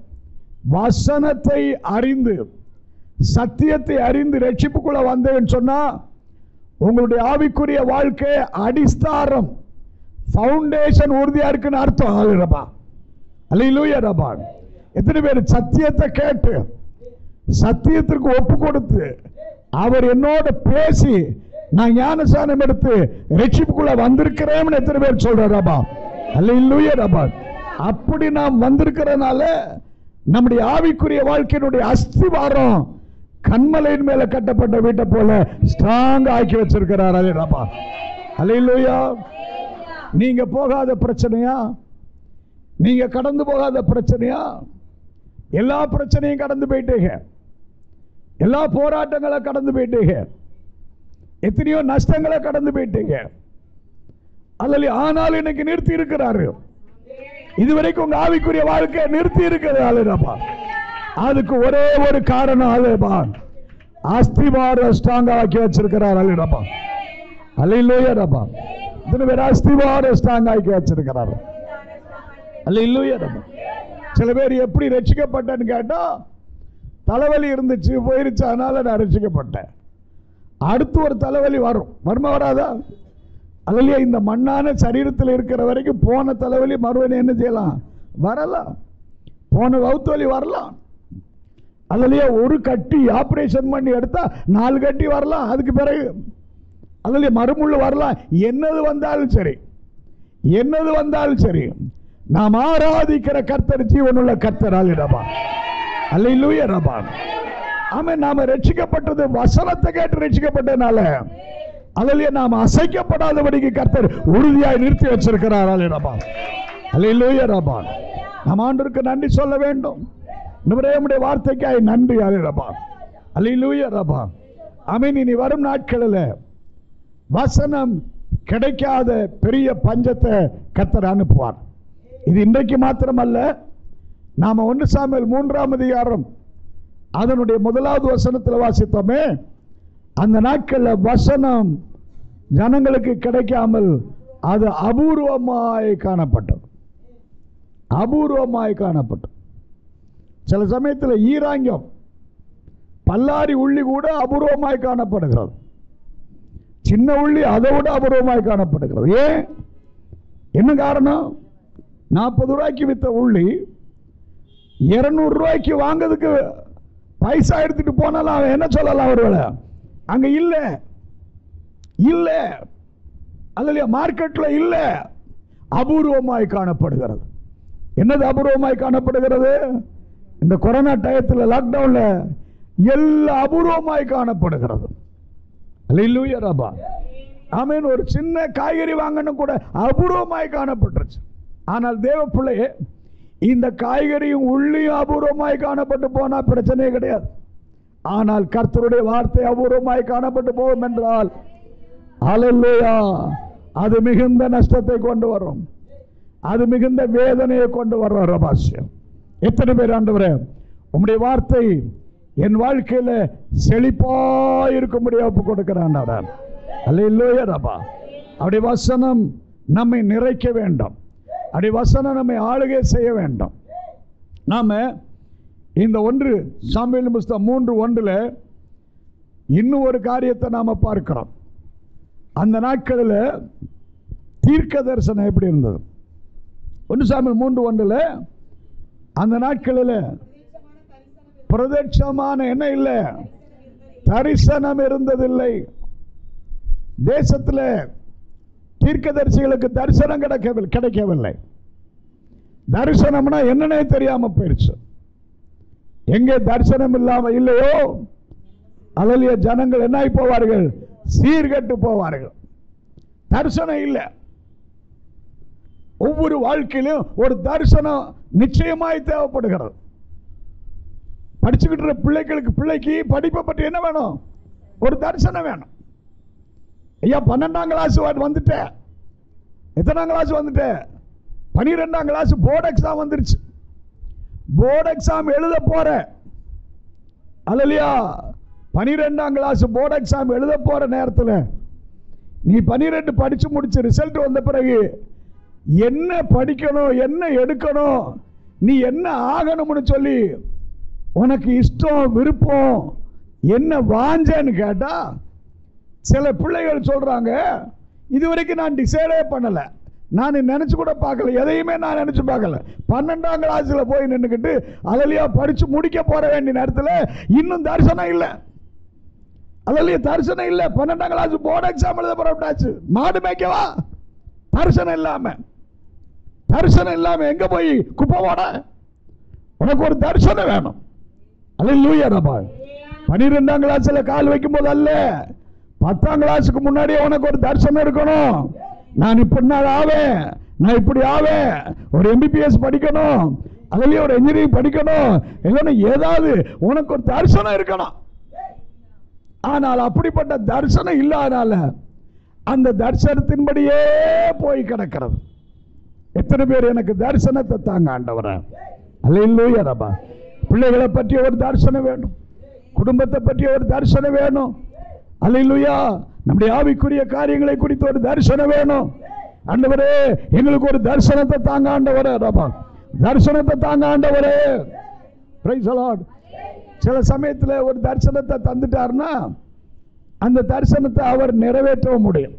வசனத்தை அறிந்து சத்தியத்தை அறிந்து ரட்சிப்புக்குள்ள வந்தேன்னு சொன்னா உங்களுடைய ஆவிக்குரிய வாழ்க்கை அடிஸ்தாரம் ஃபவுண்டேஷன் உறுதியா இருக்குன்னு அர்த்தம் ஆளுறப்பா அல்லையிலூயா ரபா எத்தனை பேர் சத்தியத்தை கேட்டு சத்தியத்திற்கு ஒப்பு கொடுத்து அவர் என்னோட பேசி நான் ஞானசானம் எடுத்து ரட்சிப்புக்குள்ள வந்திருக்கிறேன்னு எத்தனை பேர் சொல்றாரப்பா அல்லையிலூயா ரபா அப்படி நாம் வந்திருக்கிறனால நம்முடைய ஆவிக்குரிய வாழ்க்கையினுடைய அஸ்திவாரம் கண்மலையின் மேல கட்டப்பட்ட வீட்டை போல ஸ்ட்ராங் ஆக்கி வச்சிருக்கிறார் அலே ரபா அல்லையிலூயா நீங்க போகாத பிரச்சனையா நீங்க கடந்து போகாத பிரச்சனையா எல்லா பிரச்சனையும் கடந்து போயிட்டீங்க எல்லா போராட்டங்களை கடந்து போயிட்டீங்க எத்தனையோ நஷ்டங்களை கடந்து போயிட்டீங்க அல்ல ஆனால் இன்னைக்கு நிறுத்தி இருக்கிறாரு இதுவரைக்கும் உங்க ஆவிக்குரிய வாழ்க்கையை நிறுத்தி இருக்கிறது ஆளுநப்பா அதுக்கு ஒரே ஒரு காரணம் ஆளுபா அஸ்திவார ஸ்ட்ராங்கா ஆக்கி வச்சிருக்கிறார் அலிடப்பா அல்லையிலூயரப்பா இத்தனை பேர் அஸ்திவார ஸ்ட்ராங் ஆக்கி வச்சிருக்கிறார் அல்லையிலூயரப்பா சில பேர் எப்படி ரட்சிக்கப்பட்டன்னு கேட்டா தலைவலி இருந்துச்சு போயிருச்சு அதனால நான் ரசிக்கப்பட்டேன் அடுத்து ஒரு தலைவலி வரும் வருமா வராதா அதுலயே இந்த மண்ணான சரீரத்தில் இருக்கிற வரைக்கும் போன தலைவலி மறுபடியும் என்ன செய்யலாம் வரலாம் போன வவுத்து வலி வரலாம் அதுலயே ஒரு கட்டி ஆபரேஷன் பண்ணி எடுத்தா நாலு கட்டி வரலாம் அதுக்கு பிறகு அதுலயே மறுமுள்ளு வரலாம் என்னது வந்தாலும் சரி என்னது வந்தாலும் சரி நாம் ஆராதிக்கிற கர்த்தர் ஜீவனுள்ள கர்த்தர் அல்லடபா அல்லையிலூய ரபா ஆமே நாம ரட்சிக்கப்பட்டது வசனத்தை கேட்டு ரட்சிக்கப்பட்டனால அதிலே நாம் அசைக்கப்படாதபடிக்கு கர்த்தர் உறுதியாய் நிறுத்தி வச்சிருக்கிறார் அல்லடபா அல்லையிலூய ரபா நாம் ஆண்டருக்கு நன்றி சொல்ல வேண்டும் நம்முடைய வார்த்தைக்காய் நன்றி அல்லடபா அல்லையிலூய ரபா ஆமீன் இனி வரும் நாட்களில் வசனம் கிடைக்காத பெரிய பஞ்சத்தை கர்த்தர் அனுப்புவார் இது இன்றைக்கு மாத்திரமல்ல நாம ஒன்று சாமியல் மூன்றாம் அதிகாரம் அதனுடைய முதலாவது வசனத்தில் வாசித்தோமே அந்த நாட்களில் வசனம் ஜனங்களுக்கு கிடைக்காமல் அது அபூர்வமாய் காணப்பட்டது அபூர்வமாய் காணப்பட்டது சில சமயத்தில் ஈராங்கம் பல்லாரி உள்ளி கூட அபூர்வமாய் காணப்படுகிறது சின்ன உள்ளி அதை விட அபூர்வமாய் காணப்படுகிறது ஏன் என்ன காரணம் நாற்பது ரூபாய்க்கு வித்த உள்ளி இருநூறு ரூபாய்க்கு வாங்கிறதுக்கு பைசா எடுத்துட்டு போனாலும் அவன் என்ன சொல்லலாம் ஒருவேளை அங்க இல்ல இல்ல அதுல மார்க்கெட்ல இல்ல அபூர்வமாய் காணப்படுகிறது என்னது அபூர்வமாய் காணப்படுகிறது இந்த கொரோனா டயத்தில் லாக்டவுன்ல எல்லா அபூர்வமாய் காணப்படுகிறது அல்லேலூயா ரபா ஆமீன் ஒரு சின்ன காய்கறி வாங்கணும் கூட அபூர்வமாய் காணப்பட்டுருச்சு ஆனால் தேவ பிள்ளையே இந்த காய்கறியும் உள்ளியும் அபூர்வமாய் காணப்பட்டு போனா பிரச்சனையே கிடையாது ஆனால் கர்த்தருடைய வார்த்தை அபூர்வமாய் காணப்பட்டு போகும் என்றால் அல்லேலூயா அது மிகுந்த நஷ்டத்தை கொண்டு வரும் அது மிகுந்த வேதனையை கொண்டு வரும் ரபாசியம் எத்தனை பேர் ஆண்டவரே உம்முடைய வார்த்தை என் வாழ்க்கையில செழிப்பா இருக்கும்படியா ஒப்பு கொடுக்கிறான் அல்ல ரபா அப்படி வசனம் நம்மை நிறைக்க வேண்டும் அப்படி வசனம் நம்மை ஆளுகை செய்ய வேண்டும் நாம இந்த ஒன்று சாமியல் புஸ்தகம் மூன்று ஒன்றில் இன்னும் ஒரு காரியத்தை நாம பார்க்கிறோம் அந்த நாட்களில் தீர்க்க தரிசனம் எப்படி இருந்தது ஒன்று சாமியல் மூன்று ஒன்றில் அந்த நாட்களில் பிரதட்சமான என்ன இல்லை தரிசனம் இருந்ததில்லை தேசத்தில் தீர்க்கதரிசிகளுக்கு தரிசனம் கிடைக்கவில்லை கிடைக்கவில்லை தரிசனம்னா என்னன்னே தெரியாம போயிடுச்சு எங்கே தரிசனம் இல்லாம இல்லையோ அதிலேயே ஜனங்கள் என்ன ஆகி போவார்கள் சீர்கெட்டு போவார்கள் தரிசனம் இல்லை ஒவ்வொரு வாழ்க்கையிலும் ஒரு தரிசனம் நிச்சயமாய் தேவைப்படுகிறது படிச்சுக்கிட்டு இருக்க பிள்ளைகளுக்கு பிள்ளைக்கு படிப்பை பற்றி என்ன வேணும் ஒரு தரிசனம் வேணும் ஐயா பன்னெண்டாம் கிளாஸ் வந்துட்டேன் எத்தனாம் கிளாஸ் வந்துட்டேன் பனிரெண்டாம் கிளாஸ் போர்டு எக்ஸாம் வந்துருச்சு போர்டு எக்ஸாம் எழுத போற அல்லையா பனிரெண்டாம் கிளாஸ் போர்டு எக்ஸாம் எழுத போற நேரத்தில் நீ பனிரெண்டு படிச்சு முடிச்சு ரிசல்ட் வந்த பிறகு என்ன படிக்கணும் என்ன எடுக்கணும் நீ என்ன ஆகணும்னு சொல்லி உனக்கு இஷ்டம் விருப்பம் என்ன வாஞ்சன்னு கேட்டா சில பிள்ளைகள் சொல்றாங்க இதுவரைக்கும் நான் டிசைடே பண்ணல நான் நினைச்சு கூட பார்க்கல எதையுமே நான் நினைச்சு பார்க்கல பன்னெண்டாம் கிளாஸ்ல போய் நின்றுக்கிட்டு அதுலயா படிச்சு முடிக்க போற வேண்டிய நேரத்தில் இன்னும் தரிசனம் இல்லை அதுலயே தரிசனம் இல்லை பன்னெண்டாம் கிளாஸ் போர்டு எக்ஸாம் எழுத புறப்பட்டாச்சு மாடு மேய்க்கவா தரிசனம் இல்லாம தரிசனம் இல்லாம எங்க போய் குப்பை போட உனக்கு ஒரு தரிசனம் வேணும் அல்ல ரபா பனிரெண்டாம் கிளாஸ்ல கால் வைக்கும் போது அல்ல பத்தாம் கிளாஸுக்கு முன்னாடியே உனக்கு ஒரு தரிசனம் இருக்கணும் நான் இப்படி நாள் ஆவேன் நான் இப்படி ஆவேன் ஒரு எம்பிபிஎஸ் படிக்கணும் அதுலயே ஒரு இன்ஜினியரிங் படிக்கணும் இல்லைன்னா ஏதாவது உனக்கு ஒரு தரிசனம் இருக்கணும் ஆனால் அப்படிப்பட்ட தரிசனம் இல்லாதனால அந்த தரிசனத்தின்படியே போய் கிடக்கிறது எத்தனை பேர் எனக்கு தரிசனத்தை தாங்க ஆண்டவர அல்ல ரபா பிள்ளைகளை பற்றி ஒரு தரிசனம் வேணும் குடும்பத்தை பற்றி ஒரு தரிசனம் வேணும் அல்லையா நம்முடைய ஆவிக்குரிய காரியங்களை குறித்து ஒரு தரிசனம் வேணும் ஆண்டவரே எங்களுக்கு ஒரு தரிசனத்தை தாங்க ஆண்டவரே ரபா தரிசனத்தை தாங்க ஆண்டவரே Praise the Lord. சில சமயத்தில் ஒரு தரிசனத்தை தந்துட்டாருன்னா அந்த தரிசனத்தை அவர் நிறைவேற்றவும் முடியும்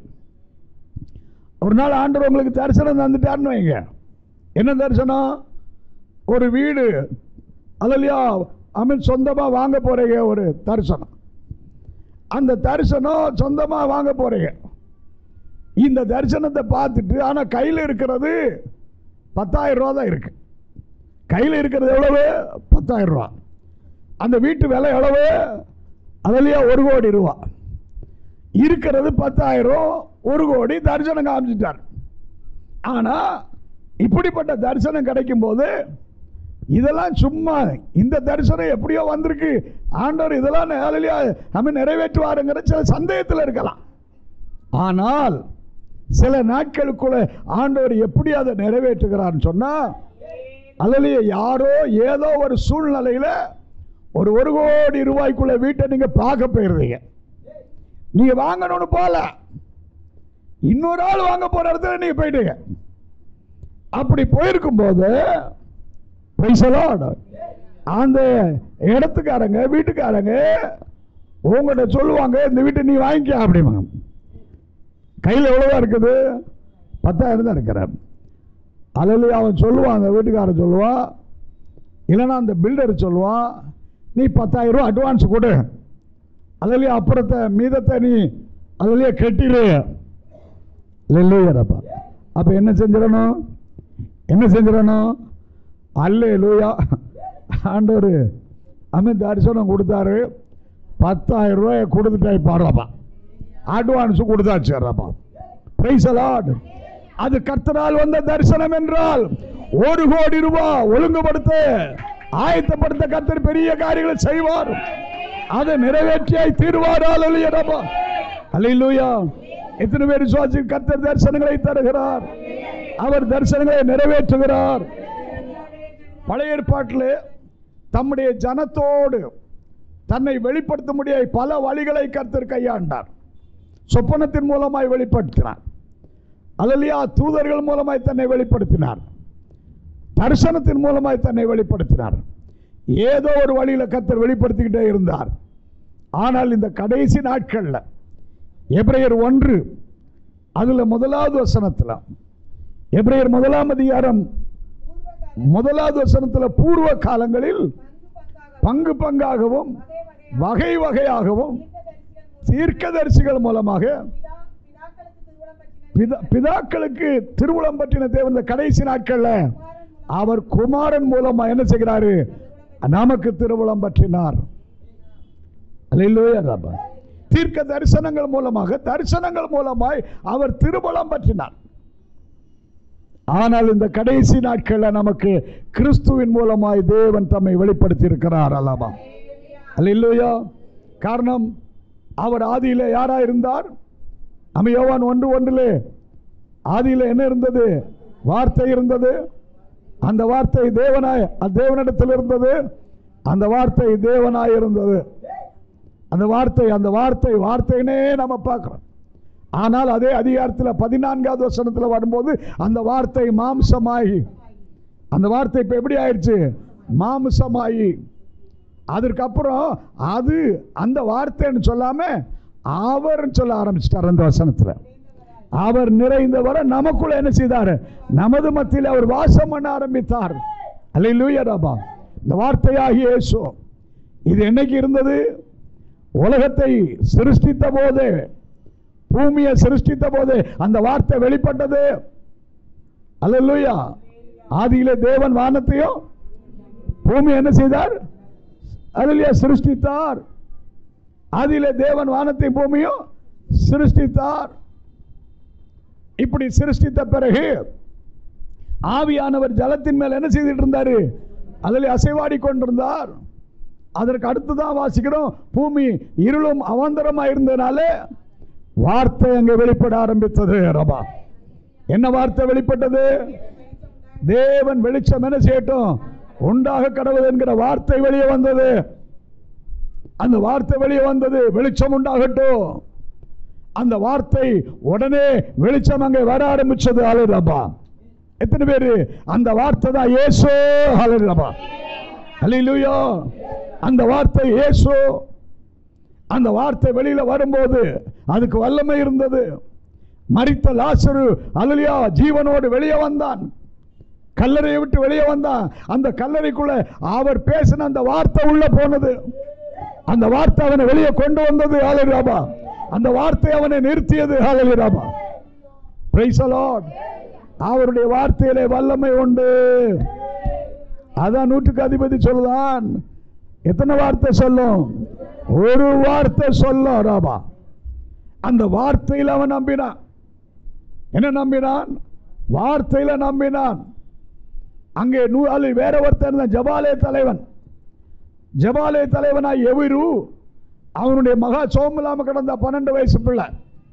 ஒரு நாள் ஆண்டவர் உங்களுக்கு தரிசனம் தந்துட்டாருன்னு வைங்க என்ன தரிசனம் ஒரு வீடு அதுலையா அமீன் சொந்தமாக வாங்க போறீங்க ஒரு தரிசனம் அந்த தரிசனம் சொந்தமாக வாங்க போறீங்க இந்த தரிசனத்தை பார்த்துட்டு ஆனால் கையில் இருக்கிறது பத்தாயிரம் ரூபா தான் இருக்கு கையில் இருக்கிறது எவ்வளவு பத்தாயிரம் ரூபா அந்த வீட்டு விலை எவ்வளவு அதுலயா ஒரு கோடி ரூபா இருக்கிறது பத்தாயிரம் ஒரு கோடி தரிசனம் காமிச்சிட்டார் ஆனா இப்படிப்பட்ட தரிசனம் கிடைக்கும் போது இதெல்லாம் சும்மா இந்த தரிசனம் எப்படியோ வந்திருக்கு ஆண்டவர் இதெல்லாம் நேரலையா நம்ம நிறைவேற்றுவாருங்கிற சில சந்தேகத்தில் இருக்கலாம் ஆனால் சில நாட்களுக்குள்ள ஆண்டவர் எப்படி அதை நிறைவேற்றுகிறான்னு சொன்னா அல்லலையே யாரோ ஏதோ ஒரு சூழ்நிலையில ஒரு ஒரு கோடி ரூபாய்க்குள்ள வீட்டை நீங்க பார்க்க போயிருந்தீங்க நீங்க வாங்கணும்னு போல இன்னொரு ஆள் வாங்க போற இடத்துல நீங்க போயிட்டீங்க அப்படி போயிருக்கும் போது praise the Lord. அந்த இடத்துக்காரங்க வீட்டுக்காரங்க உங்கள்கிட்ட சொல்லுவாங்க இந்த வீட்டை நீ வாங்கிக்க அப்படிம்பாங்க கையில் எவ்வளோதான் இருக்குது பத்தாயிரம் தான் இருக்கிறார் அதில் அவன் சொல்லுவான் அந்த வீட்டுக்காரன் சொல்லுவான் இல்லைன்னா அந்த பில்டர் சொல்லுவான் நீ பத்தாயிரம் ரூபா அட்வான்ஸ் கொடு அதுலேயே அப்புறத்தை மீதத்தை நீ அதுலேயே கட்டிடு இல்லையாப்பா அப்போ என்ன செஞ்சிடணும் என்ன செஞ்சிடணும் அல்லே லூயா ஆண்டவர் அமித் தரிசனம் கொடுத்தாரு பத்தாயிரம் ரூபாய் கொடுத்துட்டாய் பாடுறப்பா அட்வான்ஸ் கொடுத்தாச்சுப்பா பிரைஸ் அலாட் அது கர்த்தரால் வந்த தரிசனம் என்றால் ஒரு கோடி ரூபாய் ஒழுங்குபடுத்த ஆயத்தப்படுத்த கர்த்தர் பெரிய காரியங்களை செய்வார் அதை நிறைவேற்றியாய் தீர்வாரால் இல்லையடப்பா அல்லையா எத்தனை பேர் சுவாசி கர்த்தர் தரிசனங்களை தருகிறார் அவர் தரிசனங்களை நிறைவேற்றுகிறார் பழைய ஏற்பாட்டில் தம்முடைய ஜனத்தோடு தன்னை வெளிப்படுத்த முடிய பல வழிகளை கர்த்தர் கையாண்டார் சொப்பனத்தின் மூலமாய் வெளிப்படுத்தினார் அல்லையா தூதர்கள் மூலமாய் தன்னை வெளிப்படுத்தினார் தரிசனத்தின் மூலமாய் தன்னை வெளிப்படுத்தினார் ஏதோ ஒரு வழியில் கர்த்தர் வெளிப்படுத்திக்கிட்டே இருந்தார் ஆனால் இந்த கடைசி நாட்கள்ல எபிரேயர் ஒன்று அதுல முதலாவது வசனத்துல எபிரேயர் முதலாம் அதிகாரம் முதலாவது வசனத்துல பூர்வ காலங்களில் பங்கு பங்காகவும் வகை வகையாகவும் தீர்க்கதரிசிகள் மூலமாக பிதா- பிதாக்களுக்கு திருவுளம் பற்றின தேவன் இந்த கடைசி நாட்கள்ல அவர் குமாரன் மூலமா என்ன செய்கிறாரு நமக்கு திருவுளம் பற்றினார் அல்லேலூயா ரப்பா. தீர்க்க தரிசனங்கள் மூலமாக தரிசனங்கள் மூலமாய் அவர் திருபலம் பற்றினார் ஆனால் இந்த கடைசி நாட்கள்ல நமக்கு கிறிஸ்துவின் மூலமாய் தேவன் தம்மை வெளிப்படுத்தி இருக்கிறார் அல்லவா அல்லேலூயா காரணம் அவர் ஆதியில யாரா இருந்தார் நம்ம யோவான் ஒன்று ஒன்றிலே ஆதியில என்ன இருந்தது வார்த்தை இருந்தது அந்த வார்த்தை தேவனாய் தேவனிடத்தில் இருந்தது அந்த வார்த்தை தேவனாய் இருந்தது அந்த வார்த்தை அந்த வார்த்தை வார்த்தைனே நம்ம பார்க்கிறோம் ஆனால் அதே அதிகாரத்தில் பதினான்காவது வசனத்தில் வரும்போது அந்த வார்த்தை மாம்சமாகி அந்த வார்த்தை இப்போ எப்படி ஆயிடுச்சு மாம்சமாகி அதற்கப்புறம் அது அந்த வார்த்தைன்னு சொல்லாம அவர்னு சொல்ல ஆரம்பிச்சிட்டார் அந்த வசனத்தில் அவர் நிறைந்தவரை நமக்குள்ள என்ன செய்தார் நமது மத்தியில் அவர் வாசம் பண்ண ஆரம்பித்தார் அல்லேலூயா ராபா இந்த வார்த்தையாகிய இயேசு இது என்னைக்கு இருந்தது உலகத்தை சிருஷ்டித்த போது பூமியை சிருஷ்டித்த போது அந்த வார்த்தை வெளிப்பட்டது அல்லேலூயா ஆதியிலே தேவன் வானத்தையும் பூமி என்ன செய்தார் அதிலே சிருஷ்டித்தார் ஆதியிலே தேவன் வானத்தை பூமியும் சிருஷ்டித்தார் இப்படி சிருஷ்டித்த பிறகு ஆவியானவர் ஜலத்தின் மேல் என்ன செய்துட்டு இருந்தாரு அதில் அசைவாடி கொண்டிருந்தார் அதற்கு அடுத்துதான் வாசிக்கிறோம் பூமி இருளும் அவாந்தரமா இருந்ததுனால வார்த்தை அங்கே வெளிப்பட ஆரம்பித்தது ரபா என்ன வார்த்தை வெளிப்பட்டது தேவன் வெளிச்சம் என்ன செய்யட்டும் உண்டாக கடவுள் என்கிற வார்த்தை வெளியே வந்தது அந்த வார்த்தை வெளியே வந்தது வெளிச்சம் உண்டாகட்டும் அந்த வார்த்தை உடனே வெளிச்சம் அங்கே வர ஆரம்பிச்சது அலைரபா எத்தனை பேரு அந்த வார்த்தை தான் இயேசு அலைரபா அல்லேலூயா அந்த வார்த்தை இயேசு அந்த வார்த்தை வெளியில வரும்போது அதுக்கு வல்லமை இருந்தது மரித்த லாசரு அல்லலியா ஜீவனோடு வெளியே வந்தான் கல்லறையை விட்டு வெளியே வந்தான் அந்த கல்லறைக்குள்ள அவர் பேசின அந்த வார்த்தை உள்ள போனது அந்த வார்த்தை அவனை வெளியே கொண்டு வந்தது ஹalleluya அந்த வார்த்தை அவனை நிறுத்தியது ஹalleluya பிரைஸ் லார்ட் அவருடைய வார்த்தையிலே வல்லமை உண்டு அதான் நூற்றுக்கு அதிபதி சொல்லுதான் எத்தனை வார்த்தை சொல்லும் ஒரு வார்த்தை சொல்லும் ராபா அந்த வார்த்தையில் அவன் நம்பினான் என்ன நம்பினான் வார்த்தையில நம்பினான் அங்கே நூ அல்ல வேற ஒருத்தன் இருந்தான் ஜபாலே தலைவன் ஜபாலே தலைவனாய் எவிரு அவனுடைய மகா சோம் இல்லாம கிடந்த பன்னெண்டு வயசு பிள்ளை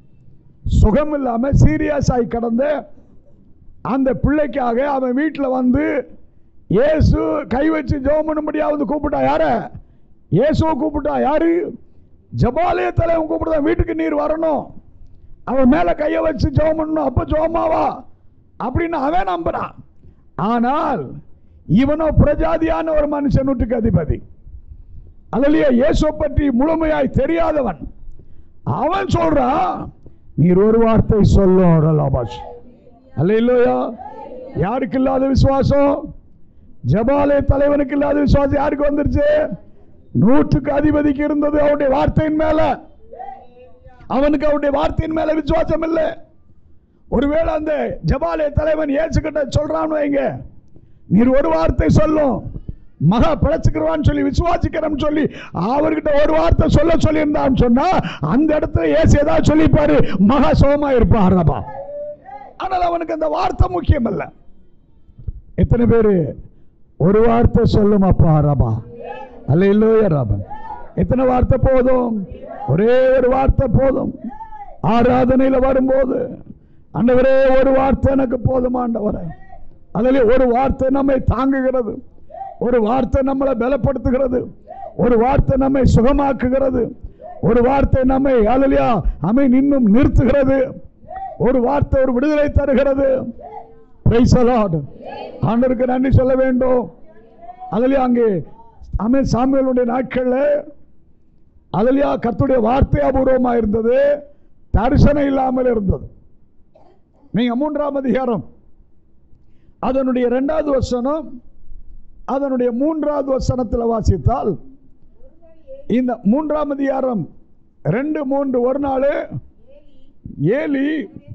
சுகம் இல்லாம சீரியஸ் ஆகி கிடந்த அந்த பிள்ளைக்காக அவன் வீட்டில் வந்து இயேசு கை வச்சு ஜெபம் பண்ணும்படியாவது கூப்பிட்டா யார இயேசுவை கூப்பிட்டா யாரு ஜபாலய தலைவன் கூப்பிட்டா வீட்டுக்கு நீர் வரணும் அவன் மேல கையை வச்சு ஜெபம் பண்ணணும் அப்ப ஜெபமாவா அப்படின்னு அவன் நம்புறான் ஆனால் இவனோ பிரஜாதியான ஒரு மனுஷன் நூற்றுக்கு அதிபதி அதிலேயே இயேசுவை பற்றி முழுமையாய் தெரியாதவன் அவன் சொல்றான் நீர் ஒரு வார்த்தை சொல்லும் ரலாபாஷ் அல்ல இல்லையா யாருக்கு இல்லாத விசுவாசம் ஜபாலே தலைவனுக்கு இல்லாத விசுவாசம் யாருக்கு வந்துருச்சு நூற்றுக்கு அதிபதிக்கு இருந்தது அவருடைய வார்த்தையின் மேல அவனுக்கு அவருடைய வார்த்தையின் மேல விசுவாசம் இல்லை ஒருவேளை அந்த ஜபாலே தலைவன் ஏசுகிட்ட சொல்றான்னு வைங்க நீர் ஒரு வார்த்தை சொல்லும் மகா பிழைச்சுக்கிறவான்னு சொல்லி விசுவாசிக்கிறோம் சொல்லி அவர்கிட்ட ஒரு வார்த்தை சொல்ல சொல்லியிருந்தான்னு சொன்னா அந்த இடத்துல ஏசு ஏதாவது சொல்லிப்பாரு மகா சோமா இருப்பான் ரபா ஆனால் அவனுக்கு அந்த வார்த்தை முக்கியம் அல்ல எத்தனை பேரு ஒரு வார்த்தை சொல்லும் அப்பா ரபா அல்ல இல்லையா ரபன் எத்தனை வார்த்தை போதும் ஒரே ஒரு வார்த்தை போதும் ஆராதனையில வரும்போது ஆண்டவரே ஒரு வார்த்தை எனக்கு போதும் ஆண்டவரே அதில் ஒரு வார்த்தை நம்மை தாங்குகிறது ஒரு வார்த்தை நம்மளை பலப்படுத்துகிறது ஒரு வார்த்தை நம்மை சுகமாக்குகிறது ஒரு வார்த்தை நம்மை அலலியா அமை இன்னும் நிறுத்துகிறது ஒரு வார்த்தை ஒரு விடுதலை தருகிறது Praise the Lord. ஆண்டவருக்கு நன்றி சொல்ல வேண்டும் அதிலே அங்கே அமே சாமியலுடைய நாட்கள்ல அதிலையா கர்த்தருடைய வார்த்தை அபூர்வமாக இருந்தது தரிசனம் இல்லாமல் இருந்தது நீங்க மூன்றாம் அதிகாரம் அதனுடைய இரண்டாவது வசனம் அதனுடைய மூன்றாவது வசனத்தில் வாசித்தால் இந்த மூன்றாம் அதிகாரம் ரெண்டு மூன்று ஒரு நாள் ஏலி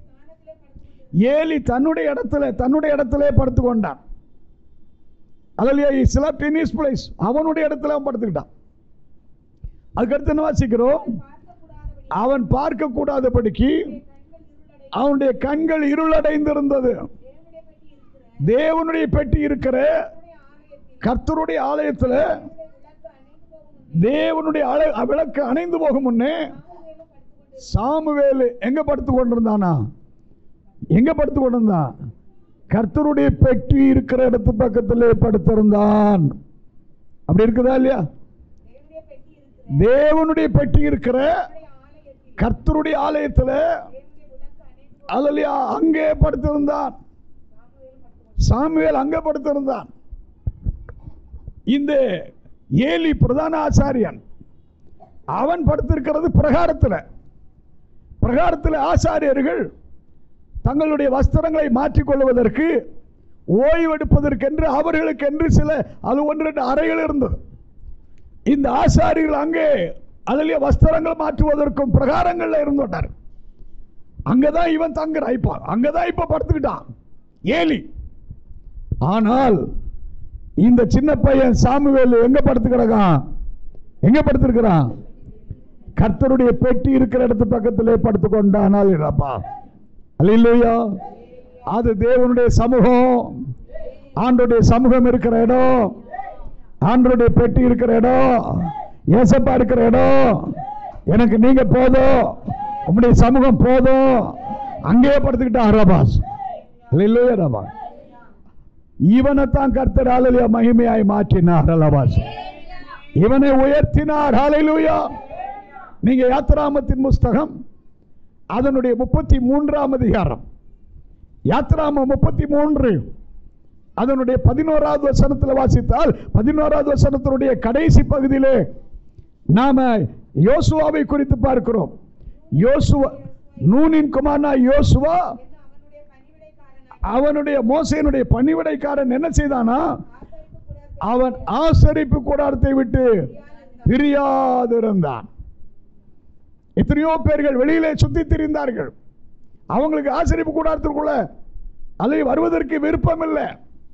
ஏலி தன்னுடைய இடத்துல தன்னுடைய இடத்திலே படுத்து கொண்டான் அதில் சில டென்னிஸ் பிளேஸ் அவனுடைய இடத்துல அவன் படுத்துக்கிட்டான் அதுக்கடுத்து என்ன வாசிக்கிறோம் அவன் பார்க்க கூடாதபடிக்கு அவனுடைய கண்கள் இருளடைந்திருந்தது தேவனுடைய பெட்டி இருக்கிற கர்த்தருடைய ஆலயத்தில் தேவனுடைய அலை- விளக்கு அணைந்து போகும் முன்னே சாமுவேலு எங்க படுத்து கொண்டிருந்தானா எங்க படுத்து கொண்டிருந்தான் கர்த்தருடைய பெட்டி இருக்கிற இடத்து பக்கத்திலே படுத்திருந்தான் அப்படி இருக்குதா இல்லையா தேவனுடைய பெட்டி இருக்கிற கர்த்தருடைய ஆலயத்தில் அல்லையா அங்கே படுத்திருந்தான் சாமுவேல் அங்கே படுத்திருந்தான் இந்த ஏலி பிரதான ஆசாரியன் அவன் படுத்திருக்கிறது பிரகாரத்தில் பிரகாரத்தில் ஆசாரியர்கள் தங்களுடைய வஸ்திரங்களை மாற்றிக்கொள்வதற்கு ஓய்வெடுப்பதற்கென்று அவர்களுக்கென்று சில அது ஒன்று ரெண்டு அறைகள் இருந்தது இந்த ஆசாரிகள் அங்கே அதிலே வஸ்திரங்கள் மாற்றுவதற்கும் பிரகாரங்கள்ல இருந்துட்டார் அங்கதான் இவன் தங்குறான் இப்ப அங்கதான் இப்ப படுத்துக்கிட்டான் ஏலி ஆனால் இந்த சின்ன பையன் சாமுவேல் எங்க படுத்து கிடக்கான் எங்க படுத்திருக்கிறான் கர்த்தருடைய பெட்டி இருக்கிற இடத்து பக்கத்திலே படுத்து கொண்டானால் அப்பா அல்லையா அது தேவனுடைய சமூகம் ஆண்டுடைய சமூகம் இருக்கிற இடம் ஆண்டருடைய பெட்டி இருக்கிற இடம் ஏசப்பா இருக்கிற இடம் எனக்கு நீங்க போதும் உங்களுடைய சமூகம் போதும் அங்கேயே படுத்துக்கிட்டான் ரபாஸ் அல்லையா ரபாஸ் இவனைத்தான் கர்த்தர் ஆலையா மகிமையாய் மாற்றினார் ரபாஸ் இவனை உயர்த்தினார் ஹalleluya நீங்க யாத்ராமத்தின் புஸ்தகம் அதனுடைய முப்பத்தி மூன்றாம் அதிகாரம் யாத்ராம முப்பத்தி மூன்று அதனுடைய பதினோராவது வசனத்தில் வாசித்தால் பதினோராவது வசனத்தினுடைய கடைசி பகுதியிலே நாம யோசுவாவை குறித்து பார்க்கிறோம் யோசுவா நூனின் குமாரனா யோசுவா அவனுடைய மோசையினுடைய பணிவிடைக்காரன் என்ன செய்தானா அவன் ஆசரிப்பு கூடாரத்தை விட்டு பிரியாதிருந்தான் எத்தனையோ பேர்கள் வெளியிலே சுத்தி திரிந்தார்கள் அவங்களுக்கு ஆசரிப்பு கூடாரத்திற்குள்ள அதை வருவதற்கு விருப்பம் இல்லை